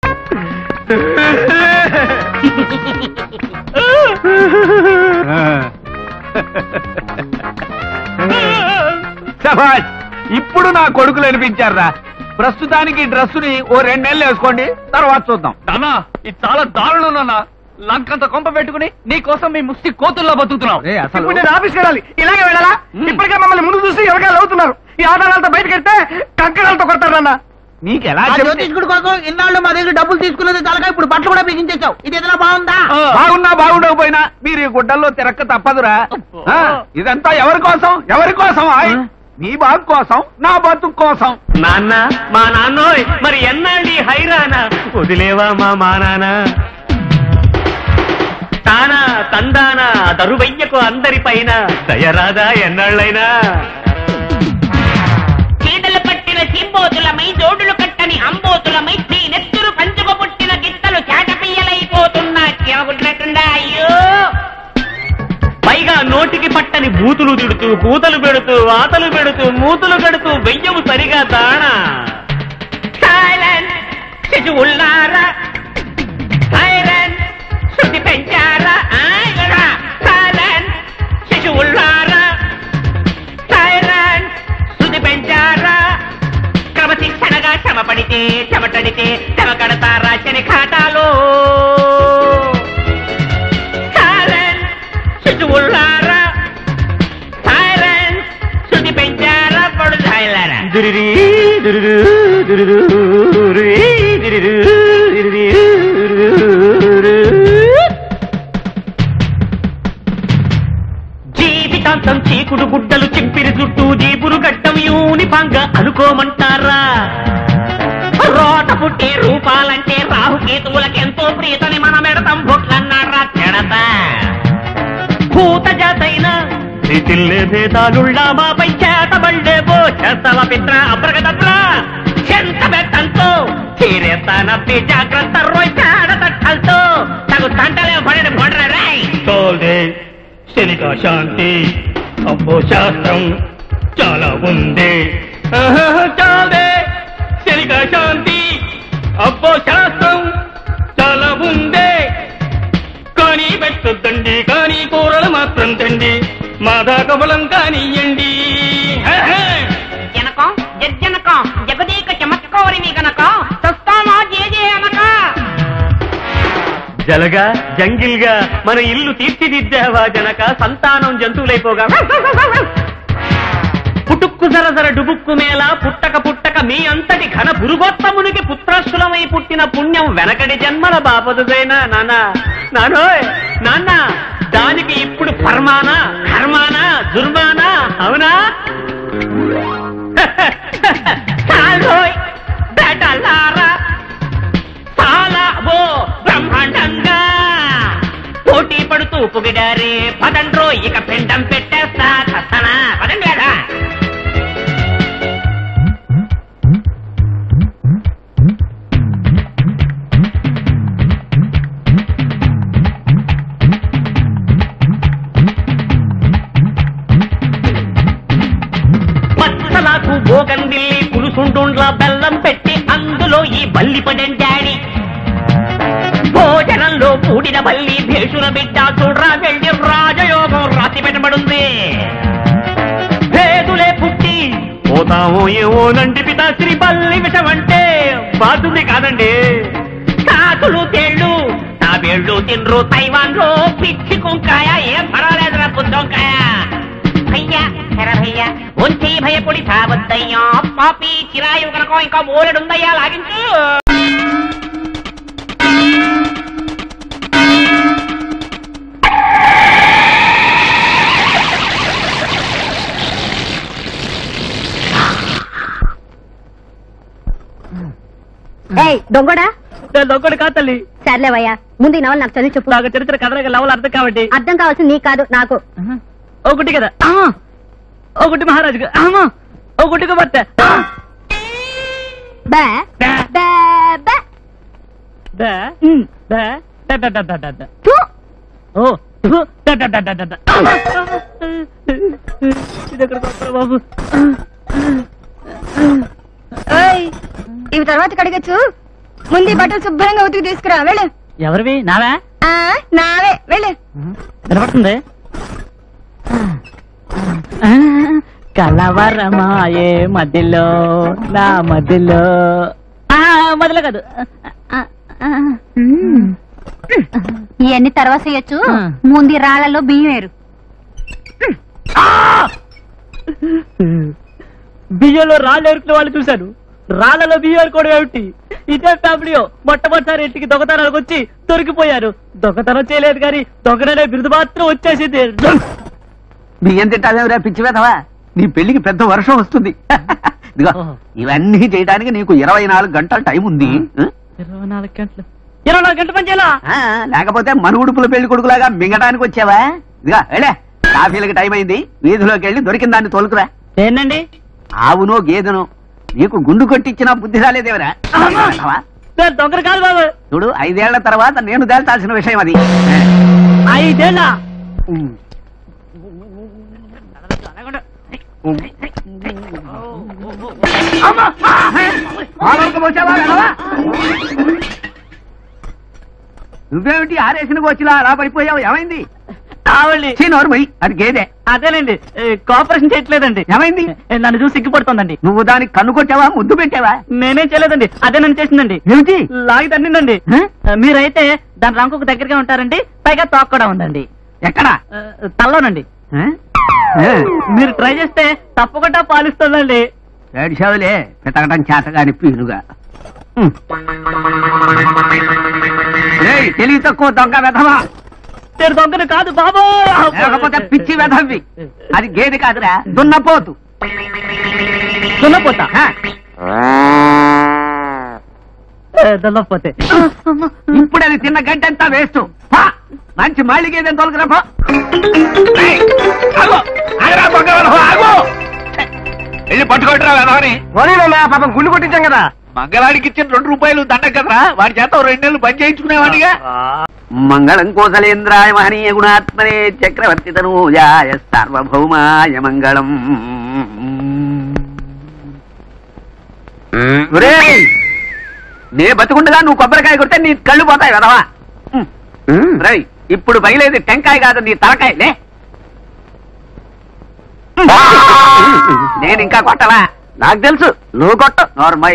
శభాష్ ఇప్పుడు నా కొడుకులు అనిపించారా ప్రస్తుతానికి డ్రెస్సుని ఓ రెండు నెలలు వేసుకోండి తర్వాత చూద్దాం నానా ఇది చాలా దారుణం నాన్న లంకంత కొంప పెట్టుకుని నీ కోసం మీ ముష్టి కోతుల్లో బతుకుతున్నావు ఇప్పుడు నేను ఆఫీస్కి వెళ్ళాలి ఇలాగే వెళ్ళాలా ఇప్పటికే మమ్మల్ని ముందు చూసి ఎవరికాయలు అవుతున్నారు ఈ ఆధారాలతో బయటకు వెళ్తే కంకణాలతో కొడతారు నాన్న నీకు ఎలా ఆ జ్యోతిష్కుడి కోసం ఇన్నాళ్ళు మా దగ్గర డబ్బులు తీసుకున్నది తలగా ఇప్పుడు బట్టలు కూడా బిగించేశావు ఇది ఏదైనా బాగుందా బాగున్నా బాగుండకపోయినా మీరు ఈ గుడ్డల్లో తిరక్క తప్పదురా ఆ, ఇదంతా ఎవరి కోసం ఎవరి కోసం ఆయ్? నీ బాగు కోసం నా బతుకు కోసం నాన్న మా నాన్నోయ్ మరి ఎన్నాళ్ళి హైరానా వదిలేవా మా మా నాన్న తానా తందానా దరువయ్యకు అందరి పైన దయరాదా ఎన్నాళ్ళైనా చీడలు పట్టిన సింబోతులమై జోడులు కట్టని అంబోతులమై నీ నెత్తురు పంచుకు పుట్టిన గిత్తలు చేటపియ్యలైపోతున్నా చెవగుట్టినట్టుండా అయ్యో పైగా నోటికి పట్టని బూతులు తిడుతూ పూతలు పెడుతూ వాతలు పెడుతూ మూతులు కడుతూ వెయ్యవు సరిగా దాణా సైలెంట్ శిశువుల్లారా సైలెంట్ శృతి పెంచారా సైలెంట్ శిశువుల్లారా సైలెంట్ శృతి పెంచారా క్రమశిక్షణగా శ్రమ పడితే చెమటడితే చెమ కడతారా శని ఖాటాలో సైలెంట్ శిశువుల్లారా సైలెంట్ శృతి పెంచారా పడు సైలెంట్ దురిరి, దురిరు, దురిరు, దురిరి, దురిరు, దురిరి, దురిరు. జీవితాంతం చీకుడు గుడ్డలు చింపిరి చుట్టూ జీపురు గట్టం యూనిఫాంగా అనుకోమంటారా రోట పుట్టే రూపాలంటే రాహుకేతువులకెంతో ప్రీతని మన మెడతం బొట్లన్నారా చెడత భూత జాతైన రీతిల్లే భేదాలుళ్ళ మాపై చేతబళ్ళే బో చేతల పిత్ర అబ్రగదత్ర చెంత బెత్తంతో చీరేస్తానప్పి జాగ్రత్త రోయ్ చాడ తట్టలతో తగు తంటలే పడిన పడర రాయ్ తోల్దే శనిక శాంతి అబ్బో శాస్త్రం చాలా ఉంది ఆహా, చాలే శనిక శాంతి అబ్బో శాస్త్రం చాలా ఉంది కానీ పెట్టొద్దండి కానీ కూరలు మాత్రం తండి మాదా కబలం కానియండి ఆహా. జనకం జర్జనకం జగదీక చమత్కోరివి గనక చస్తామా జేజే అనక జలగా జంగిల్గా మన ఇల్లు తీర్చిదిద్దావా జనక సంతానం జంతువులైపోగా పుటుక్కు జరజర డుబుక్కు మేళ పుట్టక పుట్టక మీ అంతటి ఘన పురుగోత్తమునికి పుత్రాశులమై పుట్టిన పుణ్యం వెనకటి జన్మల బాపదుదైనా నాన్న నానోయ్ నాన్న దానికి ఇప్పుడు ఫర్మానా కర్మానా జుర్మానా అవునా చాలోయ్ బెటలారా చాలా ఓ బ్రహ్మాండంగా పోటీ పొగిడారే పదండ్రో ఇక పిండం పెట్టేస్తా చస్తానా పదండి కదా పచ్చలాకు బోగందిల్లి పులుసుండుండ్ల బెల్లం పెట్టి అందులో ఈ బల్లి పడండాడి భోజనంలో పూడిన బల్లి భేషుల బిడ్డ చూడ్రా వెళ్ళి రాజయోగం రాసి పెట్టబడింది భేదులే పుట్టి పోతామో ఏమో నండి పితాశ్రీ బల్లి విషమంటే బాధుడి కాదండి కాకులు తేళ్ళు తాబేళ్ళు తిన్రు తైవాన్ లో పిచ్చి కుంకాయ ఏం పర్వాలేదురా బుద్ధంకాయ భయ్యా ఎర భయ్యా ఉంచి భయపడి సావద్దయ్యా పాపి చిరాయు కనుక ఇంకా మూలడుందయ్యా లాగించు ఏయ్ దొంగడా దొక్కడు కాదు తల్లి సర్లేవయ్యా ముందు ఈ నవల నాకు చదివి చెప్పు నాకు చరిత్ర కథలకు లెవెల్ అర్థం కాబట్టి అర్థం కావాల్సింది నీకు కాదు నాకు ఒకటి కదా ఆమా ఒకటి మహారాజు ఆమా ఒకటి భర్త బే బే బే దా ఉమ్. దా దా దా దా దా దా దా థు. ఓ ధు, దా దా దా దా దా దా ఇది ఎక్కడ కొత్తరా బాబు ఏయ్, ఇవి తర్వాత కడగచ్చు ముందు ఈ బట్టలు శుభ్రంగా ఉతికి తీసుకురా వెళ్ళు ఎవరివి నావా ఆ, నావే వెళ్ళు వినపడుతుంది కలవరమాయే మధ్యలో నా మధ్యలో ఆ, మధ్యలో కాదు ఇవన్నీ తర్వాత చేయొచ్చు ఆ. ముందు ఈ రాళ్లలో బియ్యం వేరు బియ్యంలో రాళ్ళు ఎరుకునే వాళ్ళు చూశాను రాళ్లలో బియ్యం ఎరుకోవడం ఏమిటి ఇదే ఫ్యామిలీయో మొట్టమొదటిసారి ఇంటికి దొంగతనానికి వచ్చి దొరికిపోయారు దొంగతనం చేయలేదు కానీ దొంగననే బిరుదు మాత్రం వచ్చేసింది బియ్యం తింటావేమిరా పిచ్చి వేధవా నీ పెళ్లికి పెద్ద వర్షం వస్తుంది ఇదిగో ఓహో. ఇవన్నీ చేయడానికి నీకు ఇరవై నాలుగు గంటల టైం ఉంది ఇరవై నాలుగు గంటలు ఇరవై నాలుగు గంటల పని చేయాలా ఆ, లేకపోతే మనుగుడుపుల పెళ్లి కొడుకులాగా మింగటానికి వచ్చావా ఇదిగా వెళ్ళే కాఫీలకి టైం అయింది వీధిలోకి వెళ్ళి దొరికిన దాన్ని తోలుకురా ఏంటండి ఆవునో గేదెనో నీకు గుండు కొట్టించిన బుద్ధి రాలేదేవరా వేధవా. దొంగరు కాదు బాబు చూడు ఐదేళ్ల తర్వాత నేను తేల్చాల్సిన విషయం అది ఐదేళ్ళ మామూలుగా పోసావా, వెధవా? నువ్వేమిటి ఆరేసిన వచ్చిలా అలా పడిపోయావు ఏమైంది కావాలి చీ, నోరు మొయ్. అది గేదె అదేనండి ఏ, కోఆపరేషన్ చేయట్లేదండి ఏమైంది ఏ, నన్ను చూసి సిగ్గుపడుతోందండి నువ్వు దానికి కన్ను కొట్టావా ముద్దు పెట్టావా నేనేం చేయలేదండి అదే నన్ను చేసిందండి ఏమిటి లాగి తన్నిందండి హ? మీరైతే దాని రంకుకు దగ్గరగా ఉంటారండి పైగా తోక కూడా ఉందండి ఎక్కడా ఆ, తల్లోనండి ఆ? ఆ. మీరు ట్రై చేస్తే తప్పకుండా పాలిస్తుందండి ఏడిచావులే పితకటం చేతగాని పీనుగా హ్మ్. ఏయ్, తెలివి తక్కువ దొంగ వెధవా నేను దొంగను కాదు బాబు లేకపోతే పిచ్చి వెధవి అది గేదె కాదురా దున్నపోతు దున్నపోతా ఆ. దున్నపోతే ఇప్పుడు అది తిన్న గడ్డంతా వేస్ట్ పా, మంచి మళ్ళీ గేదెని తొలకరా పో. ఏయ్, ఆగు, ఆగురా దొంగ వెధవా, ఆగు. వెళ్ళి పట్టుకోటరా వెధవని పోనీనన్నా పాపం గుండు కొట్టించాం కదా మంగళాడికి ఇచ్చిన రెండు రూపాయలు దండ కదరా వాడి చేత ఓ రెండు నెలలు పని చేయించుకునేవాడిగా మంగళం కోసలేంద్రాయ మహనీయ గుణాత్మనే చక్రవర్తి తనూజాయ సార్వభౌమాయ మంగళం ఒరేయ్, నే బతుకుండగా నువ్వు కొబ్బరికాయ కొడితే నీ కళ్ళు పోతాయి కదవా రై ఇప్పుడు బయలేది టెంకాయ కాదు నీ తలకాయ లే నేను ఇంకా కొట్టలా నాకు తెలుసు నువ్వు కొట్టు నోర్మై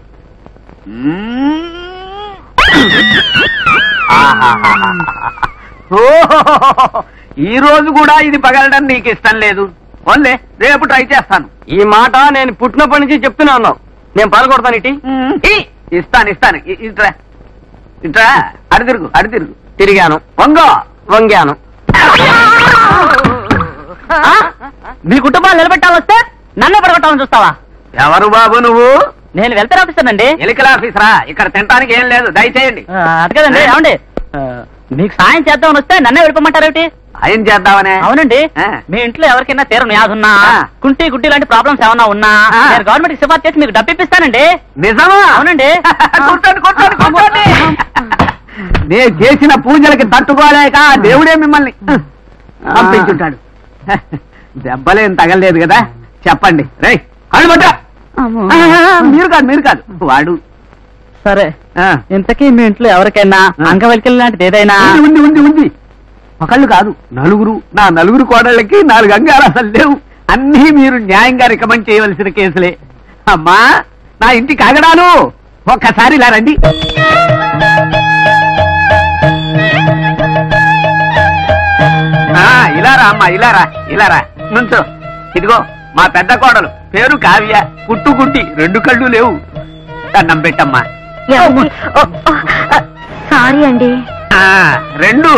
ఈ రోజు కూడా ఇది పగలడం నీకు ఇష్టం లేదు ఓన్లే రేపు ట్రై చేస్తాను ఈ మాట నేను పుట్టినప్పటి నుంచి చెప్తున్నా ఉన్నావు నేను పాల్గొడతాను ఇటీ ఈ, ఇస్తాను ఇస్తాను ఇ- ఇట్రా ఇట్రా అడి తిరుగు అడి తిరుగు తిరిగాను వంగో వంగాను ఆ? మీ కుటుంబాలు నిలబెట్టాలొస్తే నన్ను పడగొట్టాలని చూస్తావా ఎవరు బాబు నువ్వు నేను వెళ్తాను ఆఫీసర్ అండి ఎలికల ఆఫీసరా ఇక్కడ తినడానికి ఏం లేదు దయచేయండి అది కదండి ఏమండి ఆ, మీకు సాయం చేద్దామని వస్తే నన్నే వెళ్ళిపోమంటారేమిటి ఆయన చేద్దామనే అవునండి ఆ. మీ ఇంట్లో ఎవరికైనా తీరం వ్యాధి ఉన్నా ఆ. కుంటి గుడ్డి లాంటి ప్రాబ్లమ్స్ ఏమైనా ఉన్నా ఆ. నేను గవర్నమెంట్ కి సిఫార్సు చేసి మీకు డబ్బు ఇప్పిస్తానండి నిజమా అవునండి కూర్చోండి కూర్చోండి కూర్చోండి నేను చేసిన పూజలకి తట్టుకోలేక దేవుడే మిమ్మల్ని పంపించుంటాడు దెబ్బలేం తగలలేదు కదా చెప్పండి రై అడుగుట మీరు కాదు మీరు కాదు వాడు సరే ఆ, ఇంతకీ మీ ఇంట్లో ఎవరికైనా ఆ. అంగవైకల్యం లాంటిది ఏదైనా ఉంది ఉంది ఉంది ఉంది ఒకళ్ళు కాదు నలుగురు నా నలుగురు కోడళ్ళకి నాలుగు అంగాలు అసలు లేవు అన్నీ మీరు న్యాయంగా రికమెండ్ చేయవలసిన కేసులే అమ్మా నా ఇంటి కాగడాలు ఒక్కసారి ఇలా రండి ఆ, ఇలా రా అమ్మా ఇలా రా ఇలా రా నుంచో ఇదిగో మా పెద్ద కోడలు పేరు కావ్య పుట్టుకుంటి రెండు కళ్ళు లేవు దండం పెట్టమ్మా సారీ అండి ఆ, రెండు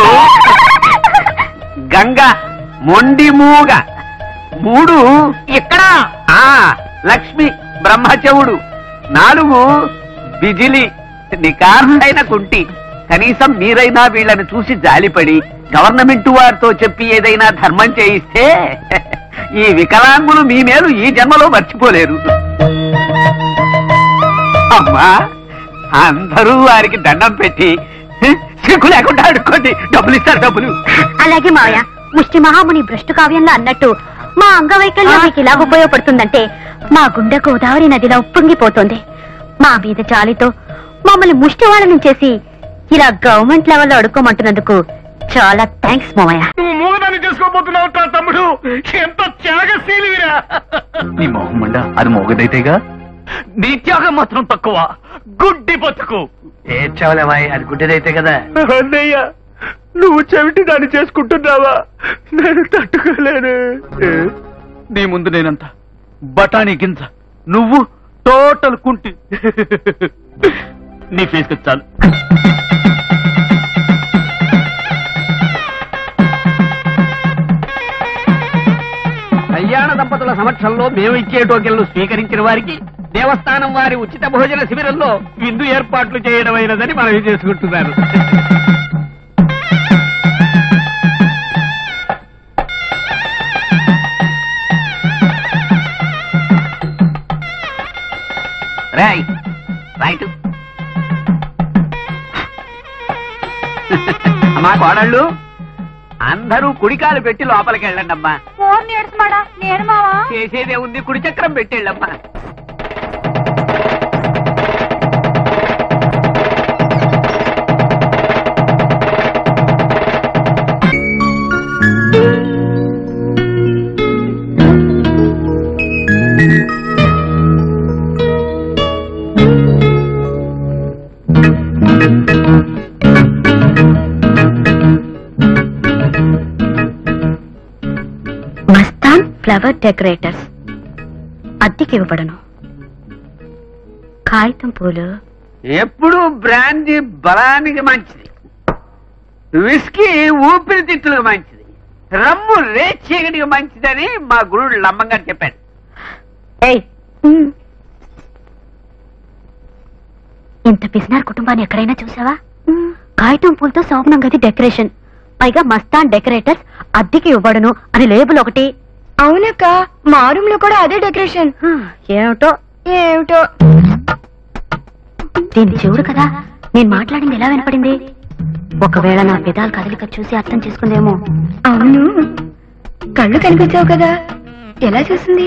గంగ మొండి మూగ మూడు ఇక్కడ ఆ లక్ష్మి బ్రహ్మచెవుడు నాలుగు బిజిలి నికార్లైన కుంటి కనీసం మీరైనా వీళ్ళని చూసి జాలిపడి గవర్నమెంట్ వారితో చెప్పి ఏదైనా ధర్మం చేయిస్తే ఈ వికలాంగులు మీ మేలు ఈ జన్మలో మర్చిపోలేరు అమ్మా అందరూ వారికి దండం పెట్టి సిగ్గు లేకుండా అడుక్కోండి డబ్బులు ఇస్తారు డబ్బులు అలాగే మావయ్య ముష్టి మహాముని భ్రష్టు కావ్యంలో అన్నట్టు మా అంగవైకల్యం మీకు ఇలా ఉపయోగపడుతుందంటే మా గుండె గోదావరి నదిలో ఉప్పొంగిపోతుంది మా మీద జాలితో మమ్మల్ని ముష్టి వాళ్ళని చేసి ఇలా గవర్నమెంట్ లెవెల్లో అడుక్కోమంటున్నందుకు చాలా థ్యాంక్స్ మామయ్య నువ్వు మూగదాన్ని చేసుకోబోతున్నావు తా తమ్ముడు ఎంత త్యాగశీలివిరా నీ మొహం మండ అది మోగదైతేగా నీ త్యాగం మాత్రం తక్కువ గుడ్డి బతుకు ఏడ్చావులేవాయ్ అది గుడ్డేదైతే కదా అన్నయ్య నువ్వు చెవిటి దాన్ని చేసుకుంటున్నావా నేను తట్టుకోలేను నీ ముందు నేనంత బఠానీ గింజ నువ్వు టోటల్ కుంటి నీ ఫేస్ కి చాలు కళ్యాణ దంపతుల సమక్షంలో మేము ఇచ్చే టోకెన్లు స్వీకరించిన వారికి దేవస్థానం వారి ఉచిత భోజన శిబిరంలో విందు ఏర్పాట్లు చేయడమైనదని మనవి చేసుకుంటున్నారు రాయ్ రైట్ అమ్మా కోడళ్ళు అందరూ కుడికాలు పెట్టి లోపలికి వెళ్ళండి అమ్మా నేను మావా చేసేదే ఉంది కుడి చక్రం పెట్టేళ్ళమ్మా మస్తాన్ ఫ్లవర్ డెకరేటర్స్ అద్దెకి ఇవ్వబడను కాగితం పూలు ఎప్పుడు బ్రాందీ బలానికి మంచిది విస్కీ ఊపిరితిత్తులకు మంచిది రమ్ము రేచీగడికి మంచిదని మా గురుడు లంబంగా చెప్పాడు ఏయ్ ఇంత పిసినార్ కుటుంబాన్ని ఎక్కడైనా చూసావా కాగితం పూలతో శోభనం గది డెకరేషన్ పైగా మస్తాన్ డెకరేటర్స్ అద్దెకి ఇవ్వబడును అని లేబుల్ ఒకటి అవునక్క మా రూమ్ లో కూడా అదే డెకరేషన్ ఏమిటో ఏమిటో దీని చెవుడు కదా నేను మాట్లాడింది ఎలా వినపడింది ఒకవేళ నా పెదాల కదలిక చూసి అర్థం చేసుకుందేమో అవును కళ్ళు కనిపించావు కదా ఎలా చూసింది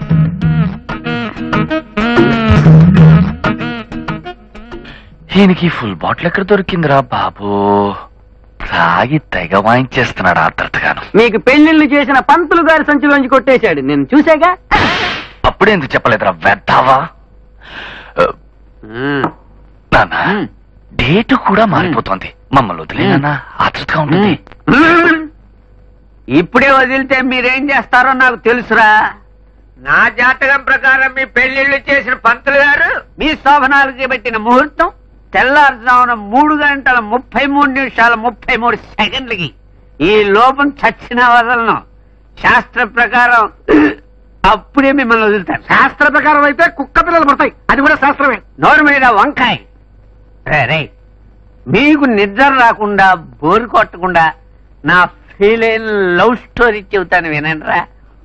ఈయనకి ఫుల్ బాటిల్ ఎక్కడ దొరికిందిరా బాబు తాగి తెగ వాయించేస్తున్నాడు ఆత్రతగాను మీకు పెళ్లిళ్ళు చేసిన పంతులు గారి సంచిలోంచి కొట్టేశాడు నేను చూసాగా అప్పుడేందుకు చెప్పలేదురా వెద్దావా నాన్న డేట్ కూడా మారిపోతోంది మమ్మల్ని వదిలేనా ఆతృతగా ఉంటుంది ఇప్పుడే వదిలితే మీరేం చేస్తారో నాకు తెలుసురా నా జాతకం ప్రకారం మీ పెళ్లిళ్ళు చేసిన పంతులు గారు మీ శోభనాలకి పెట్టిన ముహూర్తం తెల్లారుజామున మూడు గంటల ముప్పై మూడు నిమిషాల ముప్పై మూడు సెకండ్లకి ఈ లోపం చచ్చిన వదలను శాస్త్ర ప్రకారం అప్పుడే మిమ్మల్ని వదులుతారు శాస్త్ర ప్రకారం అయితే కుక్క పిల్లలు పడతాయి అది కూడా శాస్త్రమే నోరు మీద వంకాయ రే రే మీకు నిద్ర రాకుండా బోరు కొట్టకుండా నా ఫీల్ అయిన లవ్ స్టోరీ చెబుతాను వినండిరా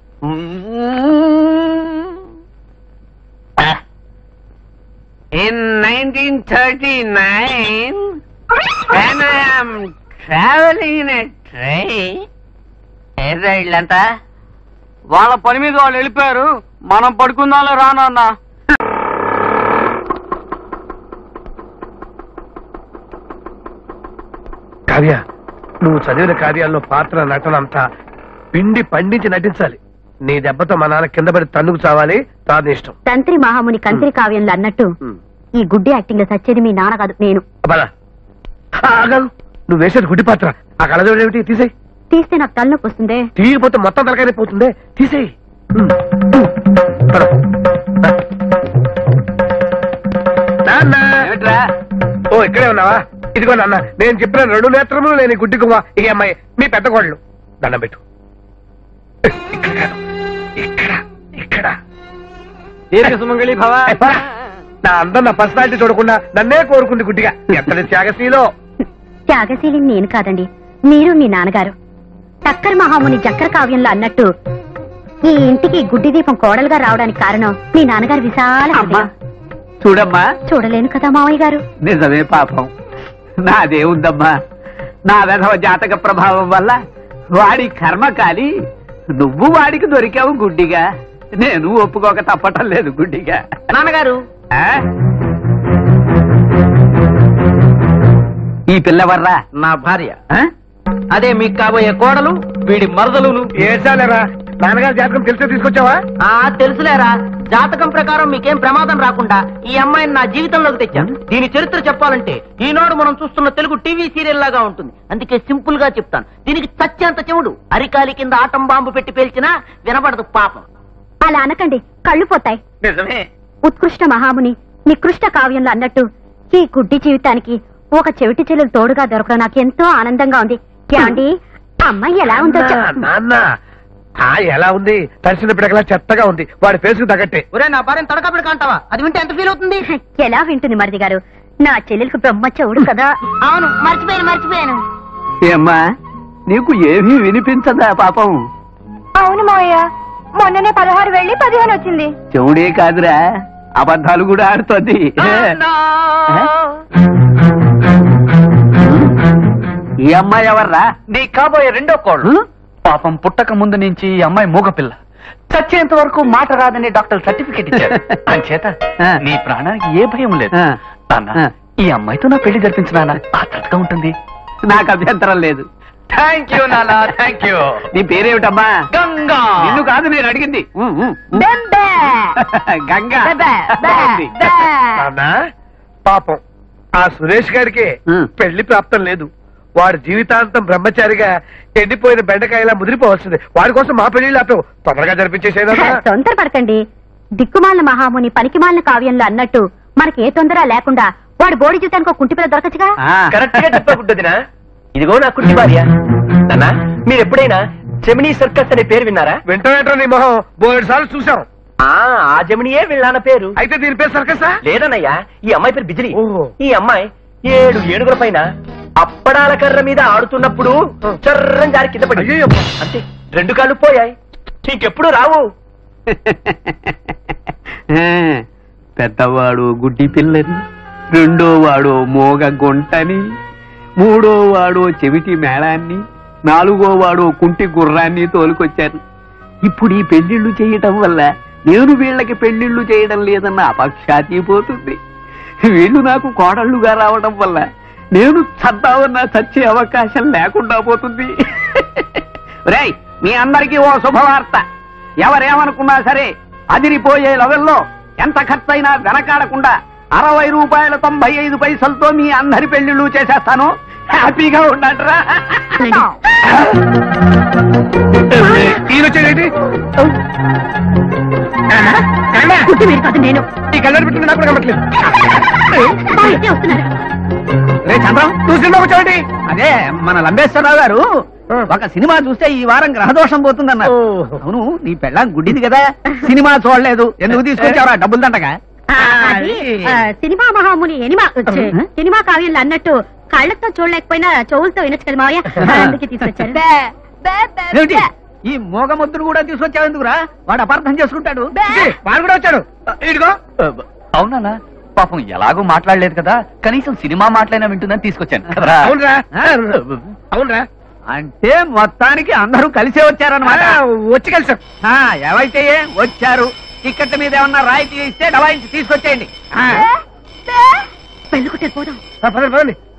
in nineteen thirty nine when I am traveling in a train ఏదో ఇల్లంతా వాళ్ళ పని మీద వాళ్ళు వెళ్ళిపోయారు మనం పడుకుందాంలో రానన్నా కావ్య నువ్వు చదివిన కార్యాల్లో పాత్ర నటన అంతా పిండి పండించి నటించాలి నీ దెబ్బతో మా నాన్న కింద పడి తన్నుకు చావాలి తాను ఇష్టం తంత్రి మహాముని కంత్రి కావ్యంలో అన్నట్టు ఈ గుడ్డి యాక్టింగ్ లో సచ్చేది మీ నాన్న కాదు నేను అబ్బా ఆగదు నువ్వు వేసేది గుడ్డి పాత్ర ఆ కళజోడు ఏమిటి తీసేయి తీస్తే నాకు తలనొప్పి వస్తుందే తీయకపోతే మొత్తం తలకాయ పోతుంది తీసేయి నాన్న ఏమిట్రా ఓ ఇక్కడే ఉన్నావా ఇదిగో నాన్న నేను చెప్పిన రెండు నేత్రములు నేను గుడ్డి గుమ్మ ఈ అమ్మాయి మీ పెద్ద కోళ్ళు దండం పెట్టు ఇక్కడ కాదు. ఇక్కడ ఇక్కడ దీర్ఘ సుమంగళి భవ ఏ, పోరా. నా అందం నా పర్సనాలిటీ చూడకుండా నన్నే కోరుకుంది గుడ్డిగా ఎత్తడి త్యాగశీలో త్యాగశీలిని నేను కాదండి మీరు మీ నాన్నగారు టక్కర్ మహాముని చక్ర కావ్యంలో అన్నట్టు ఈ ఇంటికి గుడ్డి దీపం కోడలుగా రావడానికి కారణం మీ నాన్నగారి విశాల అమ్మా హృదయం. చూడమ్మా చూడలేను కదా మావయ్య గారు నిజమే పాపం నాదేముందమ్మా నా వెధవ జాతక ప్రభావం వల్ల వాడి కర్మ కాలి నువ్వు వాడికి దొరికావు గుడ్డిగా నేను ఒప్పుకోక తప్పటం లేదు గుడ్డిగా నాన్నగారు ఆ? ఈ పిల్లవర్రా నా భార్య ఆ? అదే మీకు కాబోయే కోడలు వీడి మరదలును ఏసాలేరా నాన్నగారి జాతకం తెలిసే తీసుకొచ్చావా ఆ తెలుసులేరా జాతకం ప్రకారం మీకేం ప్రమాదం రాకుండా ఈ అమ్మాయిని నా జీవితంలోకి తెచ్చాను దీని చరిత్ర చెప్పాలంటే ఈనాడు మనం చూస్తున్న తెలుగు టీవీ సీరియల్ లాగా ఉంటుంది అందుకే సింపుల్ గా చెప్తాను దీనికి చచ్చేంత చెవుడు అరికాలి కింద ఆటం బాంబు పెట్టి పేల్చినా వినపడదు పాపం అలా అనకండి కళ్ళు పోతాయి నిజమే ఉత్కృష్ట మహాముని నికృష్ట కావ్యంలో అన్నట్టు ఈ గుడ్డి జీవితానికి ఒక చెవిటి చెల్లెలు తోడుగా దొరకడం నాకు ఎంతో ఆనందంగా ఉంది ఏమండి అమ్మాయి ఎలా ఉందో నాన్న, చెప్ప- నాన్న ఆ ఎలా ఉంది తడిసిన పిడకలా చెత్తగా ఉంది వాడి ఫేస్ తగ్గట్టే ఒరే నా భార్యను తడకబడి కాంటావా అది వింటే ఎంత ఫీల్ అవుతుంది ఎలా వింటుంది మరిది గారు నా చెల్లెలకు బ్రహ్మ చెవుడు కదా అవును మర్చిపోయాను మర్చిపోయాను ఏమ్మా నీకు ఏమీ వినిపించదా పాపం అవును మావయ్య మొన్ననే పదహారు వెళ్ళి పదిహేను వచ్చింది చెవుడే కాదురా అబద్ధాలు కూడా ఆడుతోంది ఈ అమ్మాయి ఎవర్రా నీ కాబోయే రెండో కోళ్ళు పాపం పుట్టక ముందు నుంచి ఈ అమ్మాయి మూగపిల్ల చచ్చేంత వరకు మాట రాదని డాక్టర్ సర్టిఫికేట్ ఇచ్చారు అంచేత ఆ. నీ ప్రాణానికి ఏ భయం లేదు ఆ. నాన్న ఆ. ఈ అమ్మాయితో నా పెళ్లి జరిపించినానా ఆత్రతగా ఉంటుంది నాకు అభ్యంతరం లేదు థ్యాంక్ యూ నాన్న థ్యాంక్ యూ నీ పేరేమిటమ్మా గంగా నిన్ను కాదు నేను అడిగింది ఉ, ఉ, ఉ. గంగా బాగుంది. నాన్న పాపం ఆ సురేష్ గారికి ఉం. పెళ్లి ప్రాప్తం లేదు వాడు జీవితాంతం బ్రహ్మచారిగా ఎండిపోయిన బెండకాయలా ముదిరిపోవాల్సింది వాడి కోసం మా పెళ్లి ఆపావు తొందరగా జరిపించేసేదా తొందర పడకండి దిక్కుమాలిన మహాముని పనికిమాలిన కావ్యంలో అన్నట్టు మనకి ఏ తొందర లేకుండా వాడు బోడి జీవితానికి ఒక కుంటి పిల్ల దొరకచ్చుగా ఆ. కరెక్ట్ గా చెప్పకుంటుందినా ఇదిగో నా కుట్టి భార్య నాన్న మీరు ఎప్పుడైనా జమినీ సర్కస్ అనే పేరు విన్నారా వెంట వెంట నీ మొహం బోలెడు సార్లు చూసాం ఆ ఆ జమినియే వీళ్ళ పేరు అయితే దీని పేరు సర్కసా లేదన్నయ్యా ఈ అమ్మాయి పేరు బిజిలి ఓహో. ఈ అమ్మాయి ఏడు ఏడుగుల పైన అప్పడాల కర్ర మీద ఆడుతున్నప్పుడు చర్రం జారి కింద పడి అయ్యయ్యప్ప. అంతే రెండు కాళ్ళు పోయాయి ఇంకెప్పుడు రావు ఆ, పెద్దవాడు గుడ్డి పిల్లని రెండో వాడు మోగ గుంటని మూడో వాడు చెవిటి మేళాన్ని నాలుగో వాడు కుంటి గుర్రాన్ని తోలుకొచ్చారు ఇప్పుడు ఈ పెళ్లిళ్ళు చేయటం వల్ల నేను వీళ్ళకి పెళ్లిళ్ళు చేయడం లేదన్న అపఖ్యాతి పోతుంది వీళ్ళు నాకు కోడళ్ళుగా రావడం వల్ల నేను చద్దామన్న చచ్చే అవకాశం లేకుండా పోతుంది రేయ్ మీ అందరికీ ఓ శుభవార్త ఎవరేమనుకున్నా సరే అదిరిపోయే లెవెల్లో ఎంత ఖర్చైనా వెనకాడకుండా అరవై రూపాయల తొంభై ఐదు పైసలతో మీ అందరి పెళ్లిళ్ళు చేసేస్తాను హ్యాపీగా ఉండండిరా ఈయన వచ్చేదేంటి గుడ్డి మీరు కాదు నేను ఈ కళ్ళని పెట్టింది నాకు కూడా కమ్మట్లేదు మా ఇంటే వస్తున్నారు రే చంద్రం చూసిందా వచ్చావండి అదే మన లంబేశ్వరరావు గారు ఒక సినిమా చూస్తే ఈ వారం గ్రహదోషం పోతుందన్నారు ఓహో. అవును నీ పెళ్ళాం గుడ్డిది కదా సినిమా చూడలేదు ఎందుకు తీసుకొచ్చావరా డబ్బులు దండగా ఆ, అది, ఆ, సినిమా మహాముని ఎనిమా ఛే, సినిమా కావ్యంలో అన్నట్టు కళ్ళతో చూడలేకపోయినా చెవులతో వినొచ్చు కదా మావయ్య అందుకే తీసుకొచ్చారు ఏమిటి ఈ మోగముద్దును కూడా తీసుకొచ్చావు ఎందుకురా వాడు అపార్థం చేసుకుంటాడు ఇది, వాడు కూడా వచ్చాడు ఇదిగో అవునా పాపం ఎలాగో మాట్లాడలేదు కదా కనీసం సినిమా మాట్లాడినా వింటుందని తీసుకొచ్చాను కదరా అవునరా అవునరా అంటే మొత్తానికి అందరూ కలిసే వచ్చారన్నమాట ఆ, వచ్చి కలిసాం ఆ, ఏవైతే ఏ, వచ్చారు టికెట్ మీద ఏమన్నా రాయితీ ఇస్తే డబాయించి తీసుకొచ్చేయండి ఆ. పెళ్ళికొట్టే పోదాం పదండి పదండి